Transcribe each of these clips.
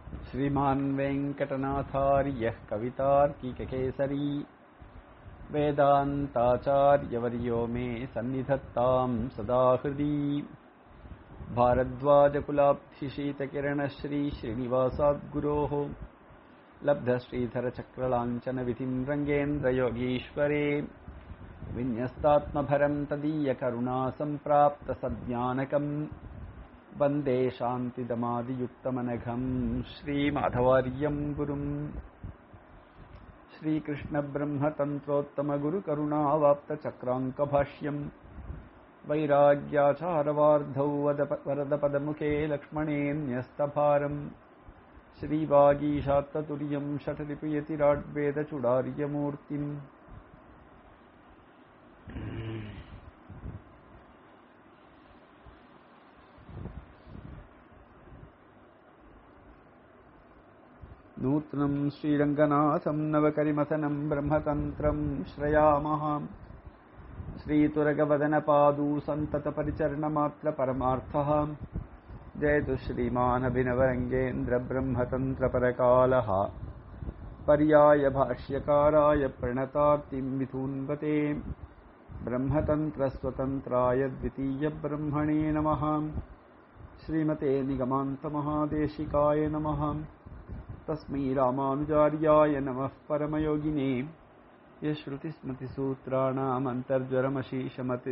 श्रीमान् वेङ्कटनाथार्यः कवितार्किककेसरी वेदान्ताचार्यवर्यो मे सन्निधत्ताम् सदा हृदि भारद्वाजकुलाब्धिशीतकिरणश्रीश्रीनिवासाद्गुरोः लब्धश्रीधरचक्रलाञ्छनविधिम् रङ्गेन्द्रयोगीश्वरे विन्यस्तात्मभरम् तदीयकरुणा सम्प्राप्तसज्ञानकम् वन्दे शान्तिदमादियुक्तमनघम् श्रीमाधवार्यम् गुरुम् श्रीकृष्णब्रह्मतन्त्रोत्तमगुरुकरुणावाप्तचक्राङ्कभाष्यम् वैराग्याचारवार्धौ वदप- वरदपदमुखे लक्ष्मणेऽन्यस्तभारम् श्रीवागीशात्ततुर्यम् शठरिपयतिराड्वेदचुडार्यमूर्तिम् नूत्नम् श्रीरङ्गनाथम् नवकरिमथनम् ब्रह्मतन्त्रम् श्रयामः श्रीतुरगवदनपादू सन्ततपरिचरणमात्रपरमार्थः जयतु श्रीमानभिनवरङ्गेन्द्रब्रह्मतन्त्रपरकालः पर्याय भाष्यकाराय प्रणतार्तिम् विधून्वते ब्रह्मतन्त्रस्वतन्त्राय द्वितीयब्रह्मणे नमः श्रीमते निगमान्तमहादेशिकाय नमः तस्मै रामानुजार्याय नमः परमयोगिने यश्रुतिस्मृतिसूत्राणामन्तर्ज्वरमशीशमत्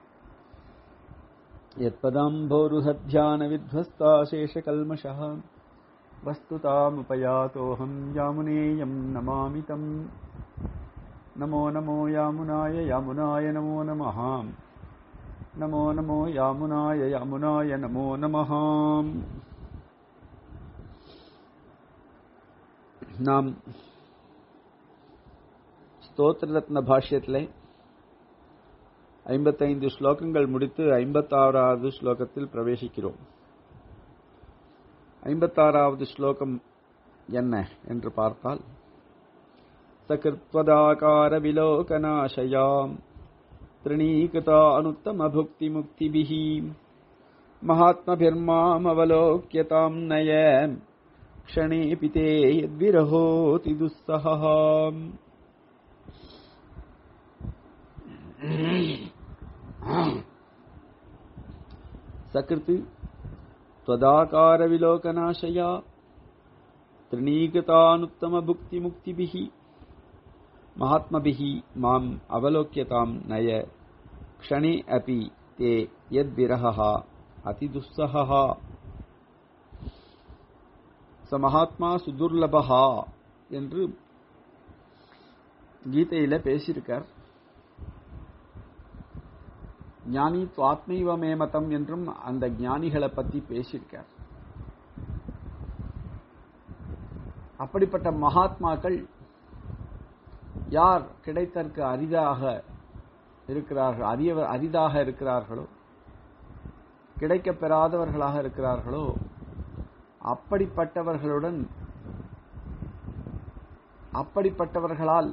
यत्पदाम्भोरुहध्यानविध्वस्ताशेषकल्मषः वस्तुतामुपयातोऽहम् यामुनेयम् नमामि तम् नमो नमो यामुनाय यामुनाय नमो नमः नमो नमो यामुनाय यामुनाय नमो नमः நாம் ஸ்தோத்திரரத்ன பாஷ்யத்திலே ஐம்பத்தைந்து ஸ்லோகங்கள் முடித்து ஐம்பத்தாறாவது ஸ்லோகத்தில் பிரவேசிக்கிறோம் ஐம்பத்தாறாவது ஸ்லோகம் என்ன என்று பார்த்தால் சகிருத்வதாகார விலோகநாசயாம் त्रिणीकृता अनुत्तमभुक्तिमुक्तिभिः महात्मभिर्मामवलोक्यताम् नय क्षणेऽपि ते यद्विरहोति दुःसहः सकृत् त्वदाकारविलोकनाशया त्रिणीकृतानुत्तमभुक्तिमुक्तिभिः महात्मभिः माम् अवलोक्यताम् नय क्षणे अपि ते यद्विरहः अतिदुःसहः ச மகாத்மா சுதுர்லபஹா என்று கீதையில பேசியிருக்கார் ஞானி துவாத்மைவ மேமதம் என்றும் அந்த ஞானிகளை பத்தி பேசியிருக்கார் அப்படிப்பட்ட மகாத்மாக்கள் யார் கிடைத்தற்கு அரிதாக இருக்கிறார்கள் அரிய அரிதாக இருக்கிறார்களோ கிடைக்கப் பெறாதவர்களாக இருக்கிறார்களோ அப்படிப்பட்டவர்களுடன் அப்படிப்பட்டவர்களால்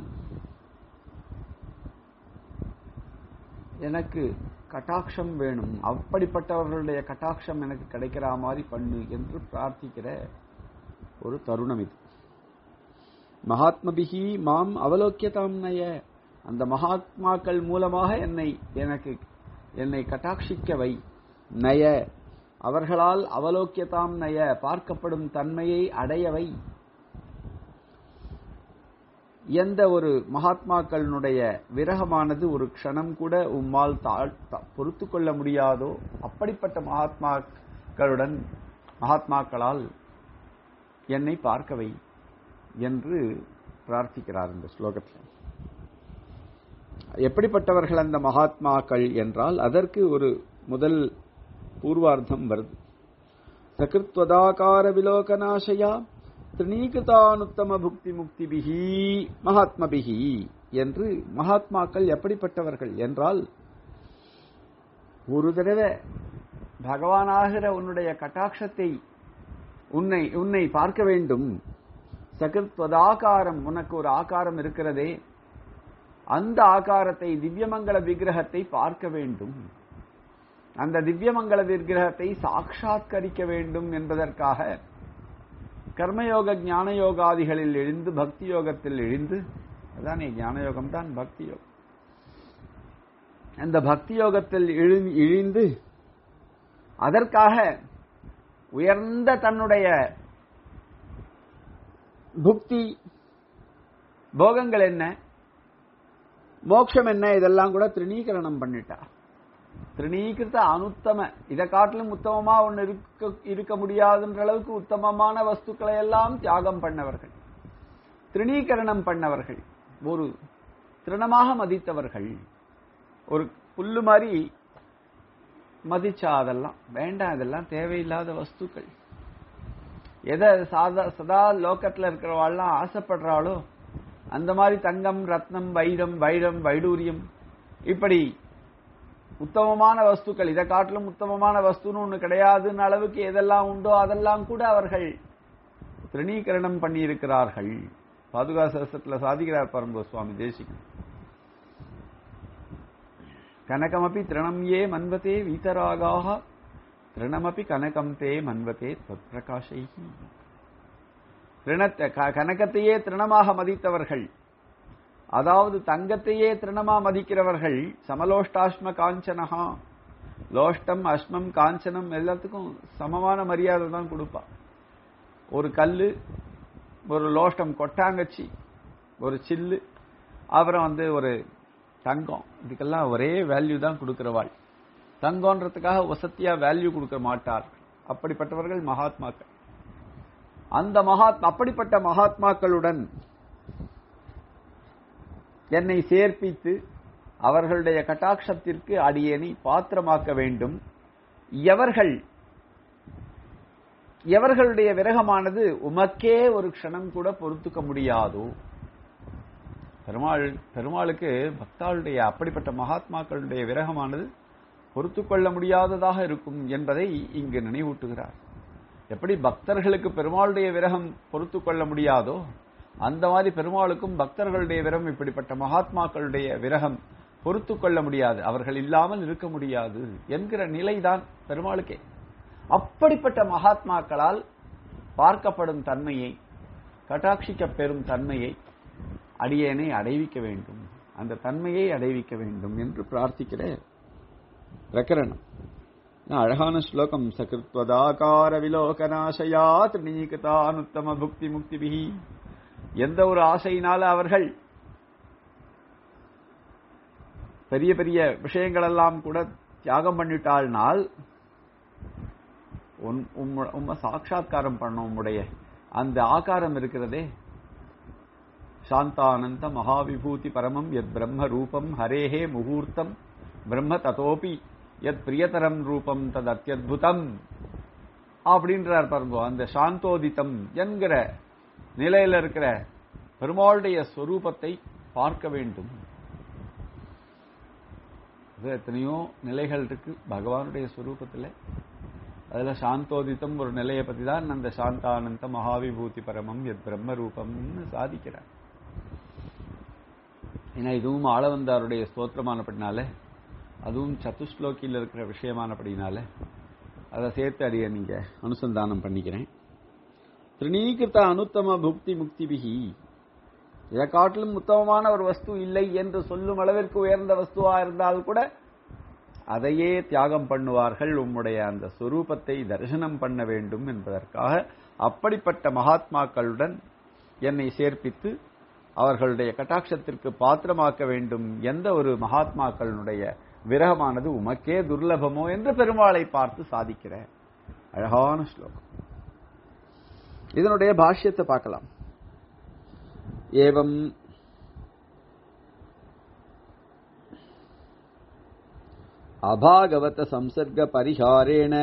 எனக்கு கட்டாட்சம் வேணும் அப்படிப்பட்டவர்களுடைய கட்டாட்சம் எனக்கு கிடைக்கிற மாதிரி பண்ணு என்று பிரார்த்திக்கிற ஒரு தருணம் இது மகாத்மபிகி மாம் அவலோக்கியதாம் நய அந்த மகாத்மாக்கள் மூலமாக என்னை எனக்கு என்னை கட்டாட்சிக்க வை நய அவர்களால் அவலோக்கியதாம் நய பார்க்கப்படும் தன்மையை அடையவை எந்த ஒரு மகாத்மாக்களினுடைய விரகமானது ஒரு க்ஷணம் கூட உம்மால் பொறுத்து கொள்ள முடியாதோ அப்படிப்பட்ட மகாத்மாக்களுடன் மகாத்மாக்களால் என்னை பார்க்கவை என்று பிரார்த்திக்கிறார் இந்த ஸ்லோகத்தில் எப்படிப்பட்டவர்கள் அந்த மகாத்மாக்கள் என்றால் அதற்கு ஒரு முதல் பூர்வார்த்தம் வருது சகிருத்வதாகார விலோகநாசயா திரிணீகிருதானுத்தம புக்தி முக்திபிகி மகாத்மபிகி என்று மகாத்மாக்கள் எப்படிப்பட்டவர்கள் என்றால் ஒரு தடவை பகவானாகிற உன்னுடைய கட்டாட்சத்தை உன்னை உன்னை பார்க்க வேண்டும் சகிருத்வதாகாரம் உனக்கு ஒரு ஆகாரம் இருக்கிறதே அந்த ஆகாரத்தை திவ்யமங்கல விக்கிரகத்தை பார்க்க வேண்டும் அந்த திவ்யமங்கல விக்கிரகத்தை சாட்சாத்கரிக்க வேண்டும் என்பதற்காக கர்மயோக ஞான யோகாதிகளில் இழிந்து பக்தி யோகத்தில் இழிந்து அதானே ஞான யோகம் தான் பக்தி யோகம் அந்த பக்தி யோகத்தில் இழி- இழிந்து அதற்காக உயர்ந்த தன்னுடைய புக்தி போகங்கள் என்ன மோட்சம் என்ன இதெல்லாம் கூட திருநீகரணம் பண்ணிட்டா திருநீகிருத்த அனுத்தம இதை காட்டிலும் உத்தமமா ஒன்னு இருக்க இருக்க முடியாதுன்ற அளவுக்கு உத்தமமான வஸ்துக்களை எல்லாம் தியாகம் பண்ணவர்கள் திருநீகரணம் பண்ணவர்கள் ஒரு திருணமாக மதித்தவர்கள் ஒரு புல்லு மாதிரி மதிச்சா அதெல்லாம் வேண்டாம் இதெல்லாம் தேவையில்லாத வஸ்துக்கள் எதை சாதா சதா லோக்கத்துல இருக்கிறவாள்லாம் ஆசைப்படுறாளோ அந்த மாதிரி தங்கம் ரத்னம் வைரம் வைரம் வைடூரியம் இப்படி உத்தமமான வஸ்துக்கள் இதை காட்டிலும் உத்தமமான வஸ்துன்னு ஒண்ணு கிடையாதுன்னு அளவுக்கு எதெல்லாம் உண்டோ அதெல்லாம் கூட அவர்கள் திருணீகரணம் பண்ணி இருக்கிறார்கள் பாதுகா சரஸ்வத்துல சாதிக்கிறார் பரம்பு சுவாமி தேசிகன் கனகமபி திருணம் ஏ மன்வதே வீதராகாக திருணமபி கனகம் தே மன்வதே தொற்பிரகாஷை திருணத்தை க- கனகத்தையே திருணமாக மதித்தவர்கள் அதாவது தங்கத்தையே திருணமா மதிக்கிறவர்கள் சமலோஷ்டாஷ்ம காஞ்சனஹா லோஷ்டம் அஸ்மம் காஞ்சனம் எல்லாத்துக்கும் சமமான மரியாதை தான் கொடுப்பா ஒரு கல்லு ஒரு லோஷ்டம் கொட்டாங்கச்சி ஒரு சில்லு அப்புறம் வந்து ஒரு தங்கம் இதுக்கெல்லாம் ஒரே வேல்யூ தான் கொடுக்கிறவாள் தங்கம்ன்றதுக்காக வசத்தியா வேல்யூ கொடுக்க மாட்டார் அப்படிப்பட்டவர்கள் மகாத்மாக்கள் அந்த மகாத் அப்படிப்பட்ட மகாத்மாக்களுடன் என்னை சேர்ப்பித்து அவர்களுடைய கட்டாட்சத்திற்கு அடியேனை பாத்திரமாக்க வேண்டும் எவர்கள் எவர்களுடைய விரகமானது உமக்கே ஒரு க்ஷணம் கூட பொறுத்துக்க முடியாதோ பெருமாள் பெருமாளுக்கு பக்தாளுடைய அப்படிப்பட்ட மகாத்மாக்களுடைய விரகமானது பொறுத்து கொள்ள முடியாததாக இருக்கும் என்பதை இங்கு நினைவூட்டுகிறார் எப்படி பக்தர்களுக்கு பெருமாளுடைய விரகம் பொறுத்து கொள்ள முடியாதோ அந்த மாதிரி பெருமாளுக்கும் பக்தர்களுடைய விரகம் இப்படிப்பட்ட மகாத்மாக்களுடைய விரகம் பொறுத்து கொள்ள முடியாது அவர்கள் இல்லாமல் இருக்க முடியாது என்கிற நிலைதான் பெருமாளுக்கே அப்படிப்பட்ட மகாத்மாக்களால் பார்க்கப்படும் தன்மையை கட்டாட்சிக்க பெறும் தன்மையை அடியேனை அடைவிக்க வேண்டும் அந்த தன்மையை அடைவிக்க வேண்டும் என்று பிரார்த்திக்கிற பிரகரணம் நான் அழகான ஸ்லோகம் சகிருத்வதாகார விலோகநாசயா திருநீகதானுத்தம புக்தி முக்திபிகி எந்த ஒரு ஆசையினால அவர்கள் பெரிய பெரிய விஷயங்கள் எல்லாம் கூட தியாகம் பண்ணிட்டாள்னால் உன்- உம்ம- உம்ம சாட்சா்காரம் பண்ண உம்முடைய அந்த ஆகாரம் இருக்கிறதே சாந்தானந்த மகாவிபூதி பரமம் யத் பிரம்ம ரூபம் ஹரேஹே முகூர்த்தம் பிரம்ம ததோபி யத் பிரியதரம் ரூபம் தத் அத்தியுதம் அப்படின்றார் பாருங்க அந்த சாந்தோதித்தம் என்கிற நிலையில இருக்கிற பெருமாளுடைய ஸ்வரூபத்தை பார்க்க வேண்டும் இது எத்தனையோ நிலைகள் இருக்கு பகவானுடைய ஸ்வரூபத்துல அதுல சாந்தோதித்தம் ஒரு நிலையை பத்தி தான் அந்த சாந்தானந்த மகாவிபூதி பரமம் எத் பிரம்ம ரூபம்னு சாதிக்கிறார் ஏன்னா இதுவும் ஆளவந்தாருடைய ஸ்தோத்திரமானபடினால அதுவும் சத்துஸ்லோக்கியில் இருக்கிற விஷயமானபடினால அதை சேர்த்து அடிய நீங்க அனுசந்தானம் பண்ணிக்கிறேன் திருநீகிருத்த அனுத்தம புக்தி முக்திபிகி இதை காட்டிலும் உத்தமமான ஒரு வஸ்து இல்லை என்று சொல்லும் அளவிற்கு உயர்ந்த வஸ்துவா இருந்தால் கூட அதையே தியாகம் பண்ணுவார்கள் உம்முடைய அந்த சொரூபத்தை தரிசனம் பண்ண வேண்டும் என்பதற்காக அப்படிப்பட்ட மகாத்மாக்களுடன் என்னை சேர்ப்பித்து அவர்களுடைய கட்டாட்சத்திற்கு பாத்திரமாக்க வேண்டும் எந்த ஒரு மகாத்மாக்களுடைய விரகமானது உமக்கே துர்லபமோ என்று பெருமாளை பார்த்து சாதிக்கிற அழகான ஸ்லோகம் இதனுடைய பாஷ்யத்தை பார்க்கலாம் ஏவம் அபாகவத சம்சர்க பரிஹாரேண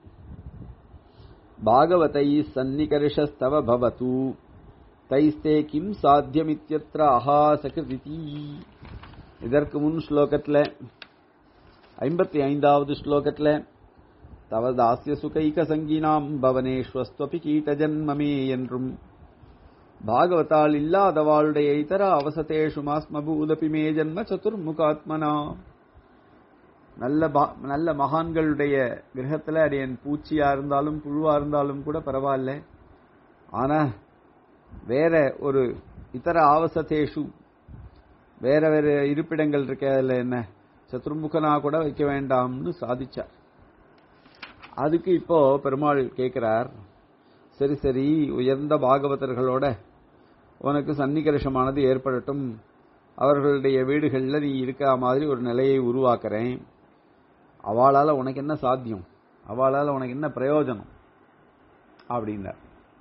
பாகவதை சந்நிகர்ஷஸ்தவ பவது தைஸ்தே கிம் சாத்தியமித்யத்ர அஹாசகிருதி இதற்கு முன் ஸ்லோகத்துல ஐம்பத்தி ஐந்தாவது ஸ்லோகத்துல தவ தாஸ்ய சுகைக சங்கீனாம் பவனேஸ்வஸ்துவபி கீட்டஜன்மமே என்றும் பாகவதால் இல்லாதவாளுடைய இதர அவசதேஷு மாஸ்மபூதபி மே ஜன்ம சதுர்முகாத்மனா நல்ல பா- நல்ல மகான்களுடைய கிரகத்துல அடியன் பூச்சியா இருந்தாலும் புழுவா இருந்தாலும் கூட பரவாயில்ல ஆனா வேற ஒரு இதர ஆவசதேஷு வேற வேற இருப்பிடங்கள் இருக்க அதுல என்ன சத்ருமுகனா கூட வைக்க வேண்டாம்னு சாதிச்சார் அதுக்கு இப்போ பெருமாள் கேட்கிறார் சரி சரி உயர்ந்த பாகவதர்களோட உனக்கு சன்னிகர்ஷமானது ஏற்படட்டும் அவர்களுடைய வீடுகள்ல நீ இருக்க மாதிரி ஒரு நிலையை உருவாக்குறேன் அவளால உனக்கு என்ன சாத்தியம் அவளால உனக்கு என்ன பிரயோஜனம் அப்படின்னார்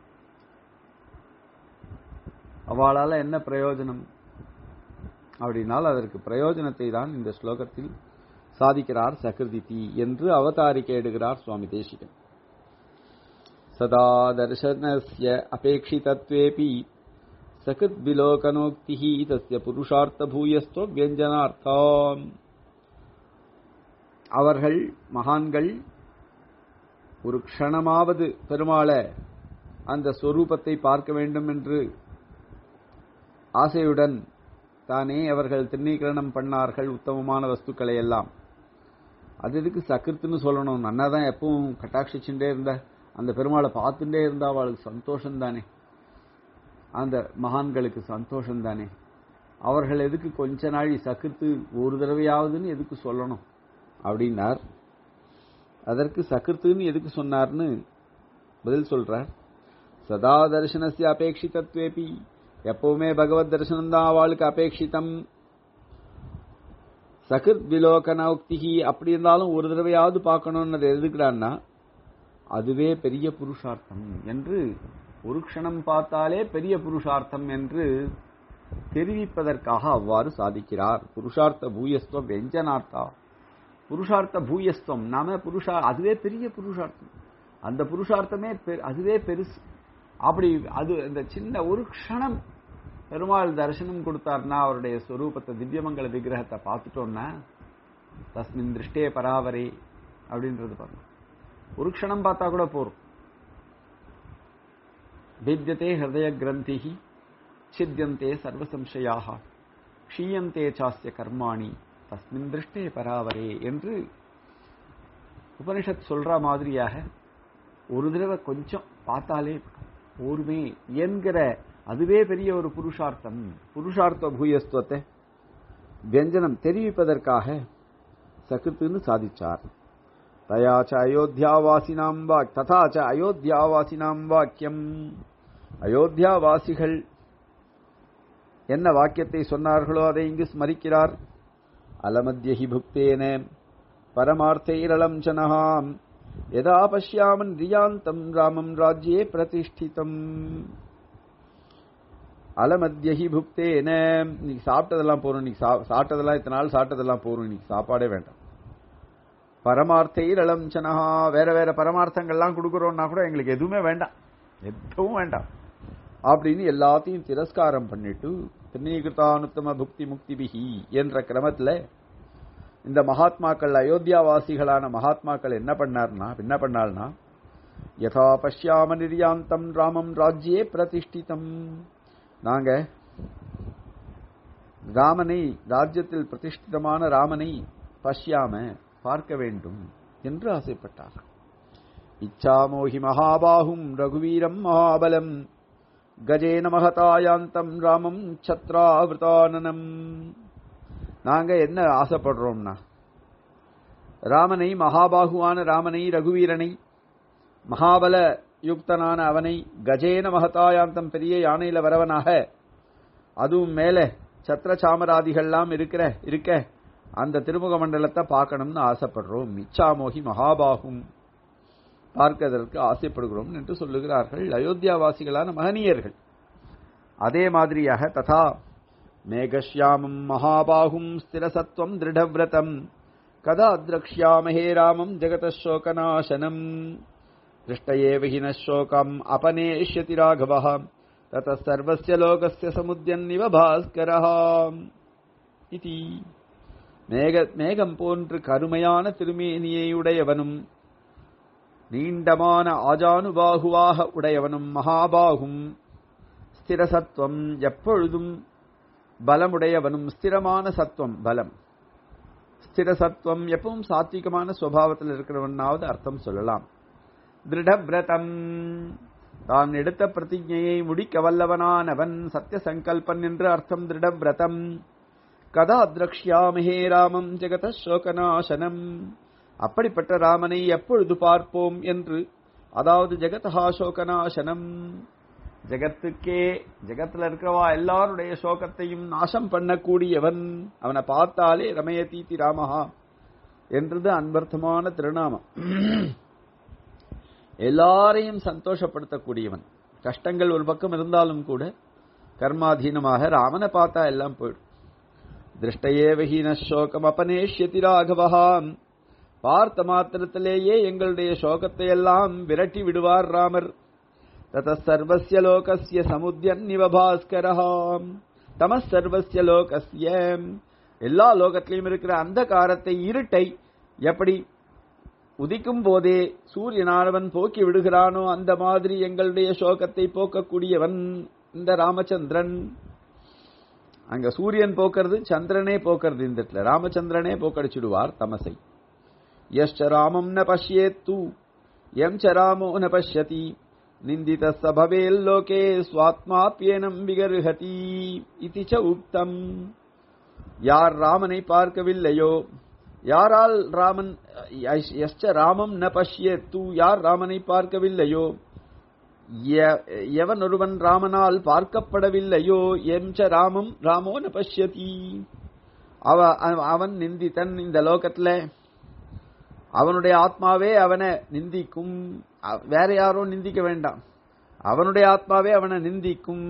அவளால என்ன பிரயோஜனம் அப்படின்னால் அதற்கு பிரயோஜனத்தை தான் இந்த ஸ்லோகத்தில் சாதிக்கிறார் சகிருதிதி என்று அவதாரிக்கையிடுகிறார் சுவாமி தேசிகன் சதா தர்சனஸ்ய அபேட்சிதத்வேபி சகிருத் விலோகனோக்தி தஸ்ய புருஷார்த்த பூயஸ்தோ வியஞ்சனார்த்தம் அவர்கள் மகான்கள் ஒரு க்ஷணமாவது பெருமாளை அந்த ஸ்வரூபத்தை பார்க்க வேண்டும் என்று ஆசையுடன் தானே அவர்கள் திருநீகரணம் பண்ணார்கள் உத்தமமான வஸ்துக்களை எல்லாம் அது எதுக்கு சக்கிருத்துன்னு சொல்லணும் நன்னா தான் எப்பவும் கட்டாட்சிச்சுட்டே இருந்த அந்த பெருமாளை பார்த்துட்டே இருந்தா அவளுக்கு சந்தோஷம் தானே அந்த மகான்களுக்கு சந்தோஷம் தானே அவர்கள் எதுக்கு கொஞ்ச நாள் சக்கிருத்து ஒரு தடவையாவதுன்னு எதுக்கு சொல்லணும் அப்படின்னார் அதற்கு சக்கிருத்துன்னு எதுக்கு சொன்னார்னு பதில் சொல்றார் சதா தரிசனசிய அபேட்சிதத்வேபி எப்பவுமே பகவத் தரிசனம் தான் அவளுக்கு அபேட்சிதம் சகிருத் விலோகன உக்திகி அப்படி இருந்தாலும் ஒரு தடவையாவது பார்க்கணும்னு எதுக்குறான்னா அதுவே பெரிய புருஷார்த்தம் என்று ஒரு க்ஷணம் பார்த்தாலே பெரிய புருஷார்த்தம் என்று தெரிவிப்பதற்காக அவ்வாறு சாதிக்கிறார் புருஷார்த்த பூயஸ்துவம் வெஞ்சனார்த்தா புருஷார்த்த பூயஸ்துவம் நாம புருஷா அதுவே பெரிய புருஷார்த்தம் அந்த புருஷார்த்தமே அதுவே பெருசு அப்படி அது இந்த சின்ன ஒரு க்ஷணம் பெருமாள் தரிசனம் கொடுத்தார்னா அவருடைய ஸ்வரூபத்தை திவ்யமங்கல விக்கிரகத்தை பார்த்துட்டோம்னா தஸ்மின் திருஷ்டே பராவரே அப்படின்றது பாருங்க ஒரு க்ஷணம் பார்த்தா கூட போறோம் भिद्यते हृदय ग्रंथि छिद्यन्ते सर्वसंशयाः க்ஷீயந்தே சாஸ்ய கர்மாணி தஸ்மின் திருஷ்டே பராவரே என்று உபனிஷத் சொல்ற மாதிரியாக ஒரு தடவை கொஞ்சம் பார்த்தாலே போருமே என்கிற அதுவே பெரிய ஒரு புருஷார்த்தம் புருஷார்த்த பூயஸ்துவத்தை வியஞ்சனம் தெரிவிப்பதற்காக சகிருத்துன்னு சாதிச்சார் தயாச்ச அயோத்தியாவாசினாம் வாக் ததாச்ச அயோத்தியாவாசினாம் வாக்கியம் அயோத்தியாவாசிகள் என்ன வாக்கியத்தை சொன்னார்களோ அதை இங்கு ஸ்மரிக்கிறார் அலமத்யஹி புக்தேன பரமார்த்தைரளம் ஜனஹாம் யதா பஷ்யாமன் ரியாந்தம் ராமம் ராஜ்யே பிரதிஷ்டிதம் அலமத்யஹி புக்தேன இன்னைக்கு சாப்பிட்டதெல்லாம் போறோம் இன்னைக்கு சாப்பிட்டதெல்லாம் இத்தனை நாள் சாப்பிட்டதெல்லாம் போறோம் இன்னைக்கு சாப்பாடே வேண்டாம் பரமார்த்தைரளம் ஜனஹா வேற வேற பரமார்த்தங்கள்லாம் கொடுக்குறோம்னா கூட எங்களுக்கு எதுவுமே வேண்டாம் எதுவும் வேண்டாம் அப்படின்னு எல்லாத்தையும் திரஸ்காரம் பண்ணிட்டு திருநீகிருத்தானுத்தம புக்தி முக்தி பிகி என்ற கிரமத்துல இந்த மகாத்மாக்கள் அயோத்தியாவாசிகளான மகாத்மாக்கள் என்ன பண்ணார்னா என்ன பண்ணாள்னா யதா பஷ்யாம நிர்யாந்தம் ராமம் ராஜ்யே பிரதிஷ்டிதம் நாங்க ராமனை ராஜ்யத்தில் பிரதிஷ்டிதமான ராமனை பஷ்யாம பார்க்க வேண்டும் என்று ஆசைப்பட்டார் இச்சாமோஹி மகாபாகும் ரகுவீரம் மகாபலம் கஜேன மகதாயாந்தம் ராமம் சத்ராவிரதானனம் நாங்க என்ன ஆசைப்படுறோம்னா ராமனை மகாபாகுவான ராமனை ரகுவீரனை மகாபல யுக்தனான அவனை கஜேன மகதாயாந்தம் பெரிய யானையில வரவனாக அதுவும் மேல சத்திர சாமராதிகள்லாம் இருக்கிற இருக்க அந்த திருமுக மண்டலத்தை பார்க்கணும்னு ஆசைப்படுறோம் மிச்சாமோகி மகாபாகும் பார்க்கதற்கு ஆசைப்படுகிறோம் என்று சொல்லுகிறார்கள் அயோத்தியாவாசிகளான மகனியர்கள் அதே மாதிரியாக ததா மேகஷ்யாமம் மகாபாகும் ஸ்திரசத்வம் திருடவிரதம் கதா திரக்ஷாமஹே ராமம் ஜெகதசோகநாசனம் திருஷ்டயேவ ஹினசோகம் அபனேஷ்யதி ராகவः தத சர்வஸ்ய லோகஸ்ய சமுத்தியன்னிவ பாஸ்கரः இதி மேக மேகம் போன்று கருமையான திருமேனியையுடையவனும் நீண்டமான ஆஜானுபாகுவாக உடையவனும் மகாபாகும் ஸ்திரசத்துவம் எப்பொழுதும் பலமுடையவனும் ஸ்திரமான சத்துவம் பலம் ஸ்திரசத்துவம் எப்பவும் சாத்விகமான சுவாவத்தில் இருக்கிறவனாவது அர்த்தம் சொல்லலாம் திருடவிரதம் தான் எடுத்த பிரதிஜையை முடிக்க வல்லவனானவன் சத்திய சங்கல்பன் என்று அர்த்தம் திருடவிரதம் கதா திரக்ஷாமஹே ராமம் ஜெகத சோகநாசனம் அப்படிப்பட்ட ராமனை எப்பொழுது பார்ப்போம் என்று அதாவது ஜெகதஹா சோகநாசனம் ஜெகத்துக்கே ஜெகத்துல இருக்கிறவா எல்லாருடைய சோகத்தையும் நாசம் பண்ணக்கூடியவன் அவனை பார்த்தாலே ரமயதீதி ராமஹா என்றது அன்பர்த்தமான திருநாமம் எல்லாரையும் சந்தோஷப்படுத்தக்கூடியவன் கஷ்டங்கள் ஒரு பக்கம் இருந்தாலும் கூட கர்மாதீனமாக ராமனை பார்த்தா எல்லாம் போயிடும் திருஷ்டையேவஹீன சோகம் அபனேஷ்யதி ராகவஹாம் பார்த்த மாத்திரத்திலேயே எங்களுடைய சோகத்தை எல்லாம் விரட்டி விடுவார் ராமர் தத சர்வசிய லோகஸ்ய சமுத்தியன்னிவ பாஸ்கரஹாம் தம சர்வசிய லோகஸ்ய எல்லா லோகத்திலையும் இருக்கிற அந்த காரத்தை இருட்டை எப்படி உதிக்கும் போதே சூரியனானவன் போக்கி விடுகிறானோ அந்த மாதிரி எங்களுடைய சோகத்தை போக்கக்கூடியவன் இந்த ராமச்சந்திரன் அங்க சூரியன் போக்குறது சந்திரனே போக்குறது இந்த இடத்துல ராமச்சந்திரனே போக்கடிச்சுடுவார் தமசை யஷ்ச ராமம் ந பஷ்யேத்து எம் ச ராமோ ந பஷ்யதி நிந்தித சபவேல் லோகே சுவாத்மாப்பியனம் விகர்ஹதி இதி ச உக்தம் யார் ராமனை பார்க்கவில்லையோ யாரால் ராமன் யஷ்ச ராமம் ந பஷ்யேத்து யார் ராமனை பார்க்கவில்லையோ எவன் ஒருவன் ராமனால் பார்க்கப்படவில்லையோ எம் ச ராமம் ராமோ ந பஷ்யதி அவ அவன் நிந்தித்தன் இந்த லோகத்துல அவனுடைய ஆத்மாவே அவனை நிந்திக்கும் வேற யாரும் நிந்திக்க வேண்டாம் அவனுடைய ஆத்மாவே அவனை நிந்திக்கும்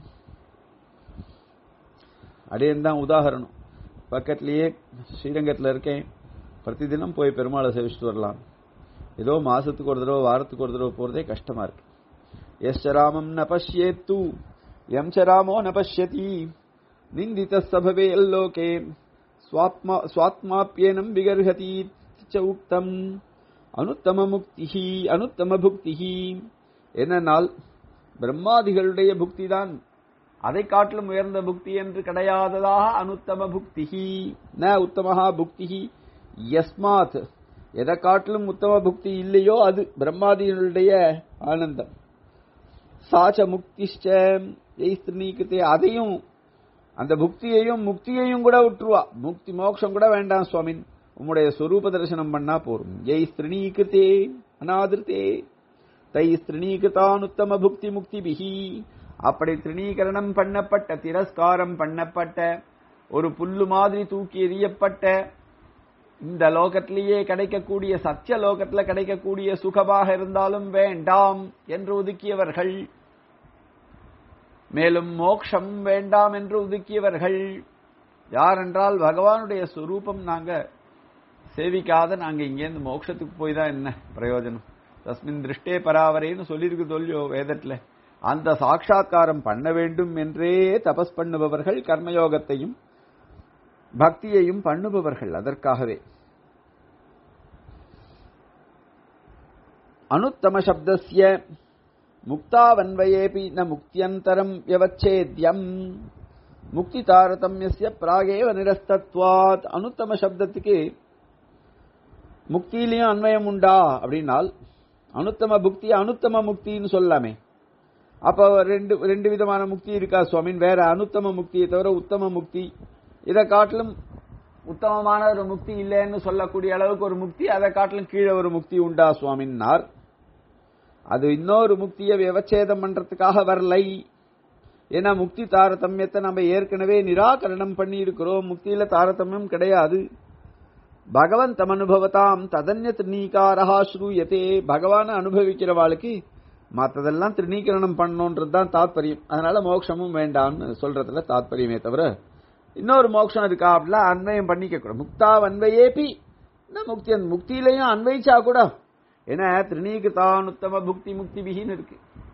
அடையன் தான் உதாகரணம் பக்கத்திலேயே ஸ்ரீரங்கத்தில் இருக்கேன் பிரதி தினம் போய் பெருமாளை சேவிச்சுட்டு வரலாம் ஏதோ மாசத்துக்கு ஒரு தடவை வாரத்துக்கு ஒரு தடவை போறதே கஷ்டமா இருக்கு எஸ் ராமம் ந பஷ்யேத்து எம் ச ராமோ ந பஷ்யதி நிந்தித சபவே எல்லோகே சுவாத்மாப்பியனம் விகர்ஹதி ச உக்தம் அனுத்தம முக்தி அனுத்தம புக்தி என்னனால் பிரம்மாதிகளுடைய புக்தி தான் அதை காட்டிலும் உயர்ந்த புக்தி என்று கிடையாததாக அனுத்தம புக்தி ந உத்தமஹா புக்தி யஸ்மாத் எதை காட்டிலும் உத்தம புக்தி இல்லையோ அது பிரம்மாதிகளுடைய ஆனந்தம் சாச்ச முக்திஷ்ட எய்ஸ்திரீகிருத்தே அதையும் அந்த புக்தியையும் முக்தியையும் கூட விட்டுருவா முக்தி மோட்சம் கூட வேண்டாம் சுவாமின் உம்முடைய சொரூப தரிசனம் பண்ணா போரும் எய் ஸ்திரீகிருத்தே அநாதிருத்தே தை ஸ்திரீகிருத்தானுத்தம புக்தி முக்தி பிகி அப்படி திரிணீகரணம் பண்ணப்பட்ட திரஸ்காரம் பண்ணப்பட்ட ஒரு புல்லு மாதிரி தூக்கி எறியப்பட்ட இந்த லோகத்திலேயே கிடைக்கக்கூடிய சத்திய லோகத்துல கிடைக்கக்கூடிய சுகமாக இருந்தாலும் வேண்டாம் என்று ஒதுக்கியவர்கள் மேலும் மோக்ஷம் வேண்டாம் என்று ஒதுக்கியவர்கள் யாரென்றால் பகவானுடைய சுரூபம் நாங்க சேவிக்காத நாங்க இங்கேருந்து மோட்சத்துக்கு போய் தான் என்ன பிரயோஜனம் தஸ்மின் திருஷ்டே பராவரேன்னு சொல்லியிருக்கு தொல்லியோ வேதத்துல அந்த சாட்சா்காரம் பண்ண வேண்டும் என்றே தபஸ் பண்ணுபவர்கள் கர்மயோகத்தையும் பக்தியையும் பண்ணுபவர்கள் அதற்காகவே அனுத்தம சப்தஸ்ய முக்தாவன்வயேபி ந முக்தியந்தரம் வியவச்சேத்யம் முக்தி தாரதமியஸ்ய பிராகேவ நிரஸ்தத்வாத் அனுத்தம சப்தத்துக்கு முக்தியிலையும் அன்வயம் உண்டா அப்படின்னால் அனுத்தம புக்தி அனுத்தம முக்தின்னு சொல்லாமே அப்ப ரெண்டு ரெண்டு விதமான முக்தி இருக்கா சுவாமின் வேற அனுத்தம முக்தியை தவிர உத்தம முக்தி இதை காட்டிலும் உத்தமமான ஒரு முக்தி இல்லைன்னு சொல்லக்கூடிய அளவுக்கு ஒரு முக்தி அதை காட்டிலும் கீழே ஒரு முக்தி உண்டா சுவாமின்னார் அது இன்னொரு முக்தியை விவச்சேதம் பண்றதுக்காக வரலை ஏன்னா முக்தி தாரதமியத்தை நம்ம ஏற்கனவே நிராகரணம் பண்ணி இருக்கிறோம் முக்தியில தாரதமியம் கிடையாது பகவந்தம் அனுபவத்தாம் ததன்ய திருநீகாரா ஸ்ரூயத்தே பகவான அனுபவிக்கிறவாளுக்கு மற்றதெல்லாம் திருநீகரணம் பண்ணணுன்றது தான் தாத்பரியம் அதனால மோட்சமும் வேண்டாம்னு சொல்றதுல தாத்பரியமே தவிர இன்னொரு மோட்சம் இருக்கா அப்படிலாம் அன்வயம் பண்ணிக்க கூட முக்தா அன்வையேபி முக்தி முக்தியிலையும் அன்வைச்சா கூட ஏன்னா திருநீகிருதான் உத்தம புக்தி முக்தி பிகின்னு இருக்கு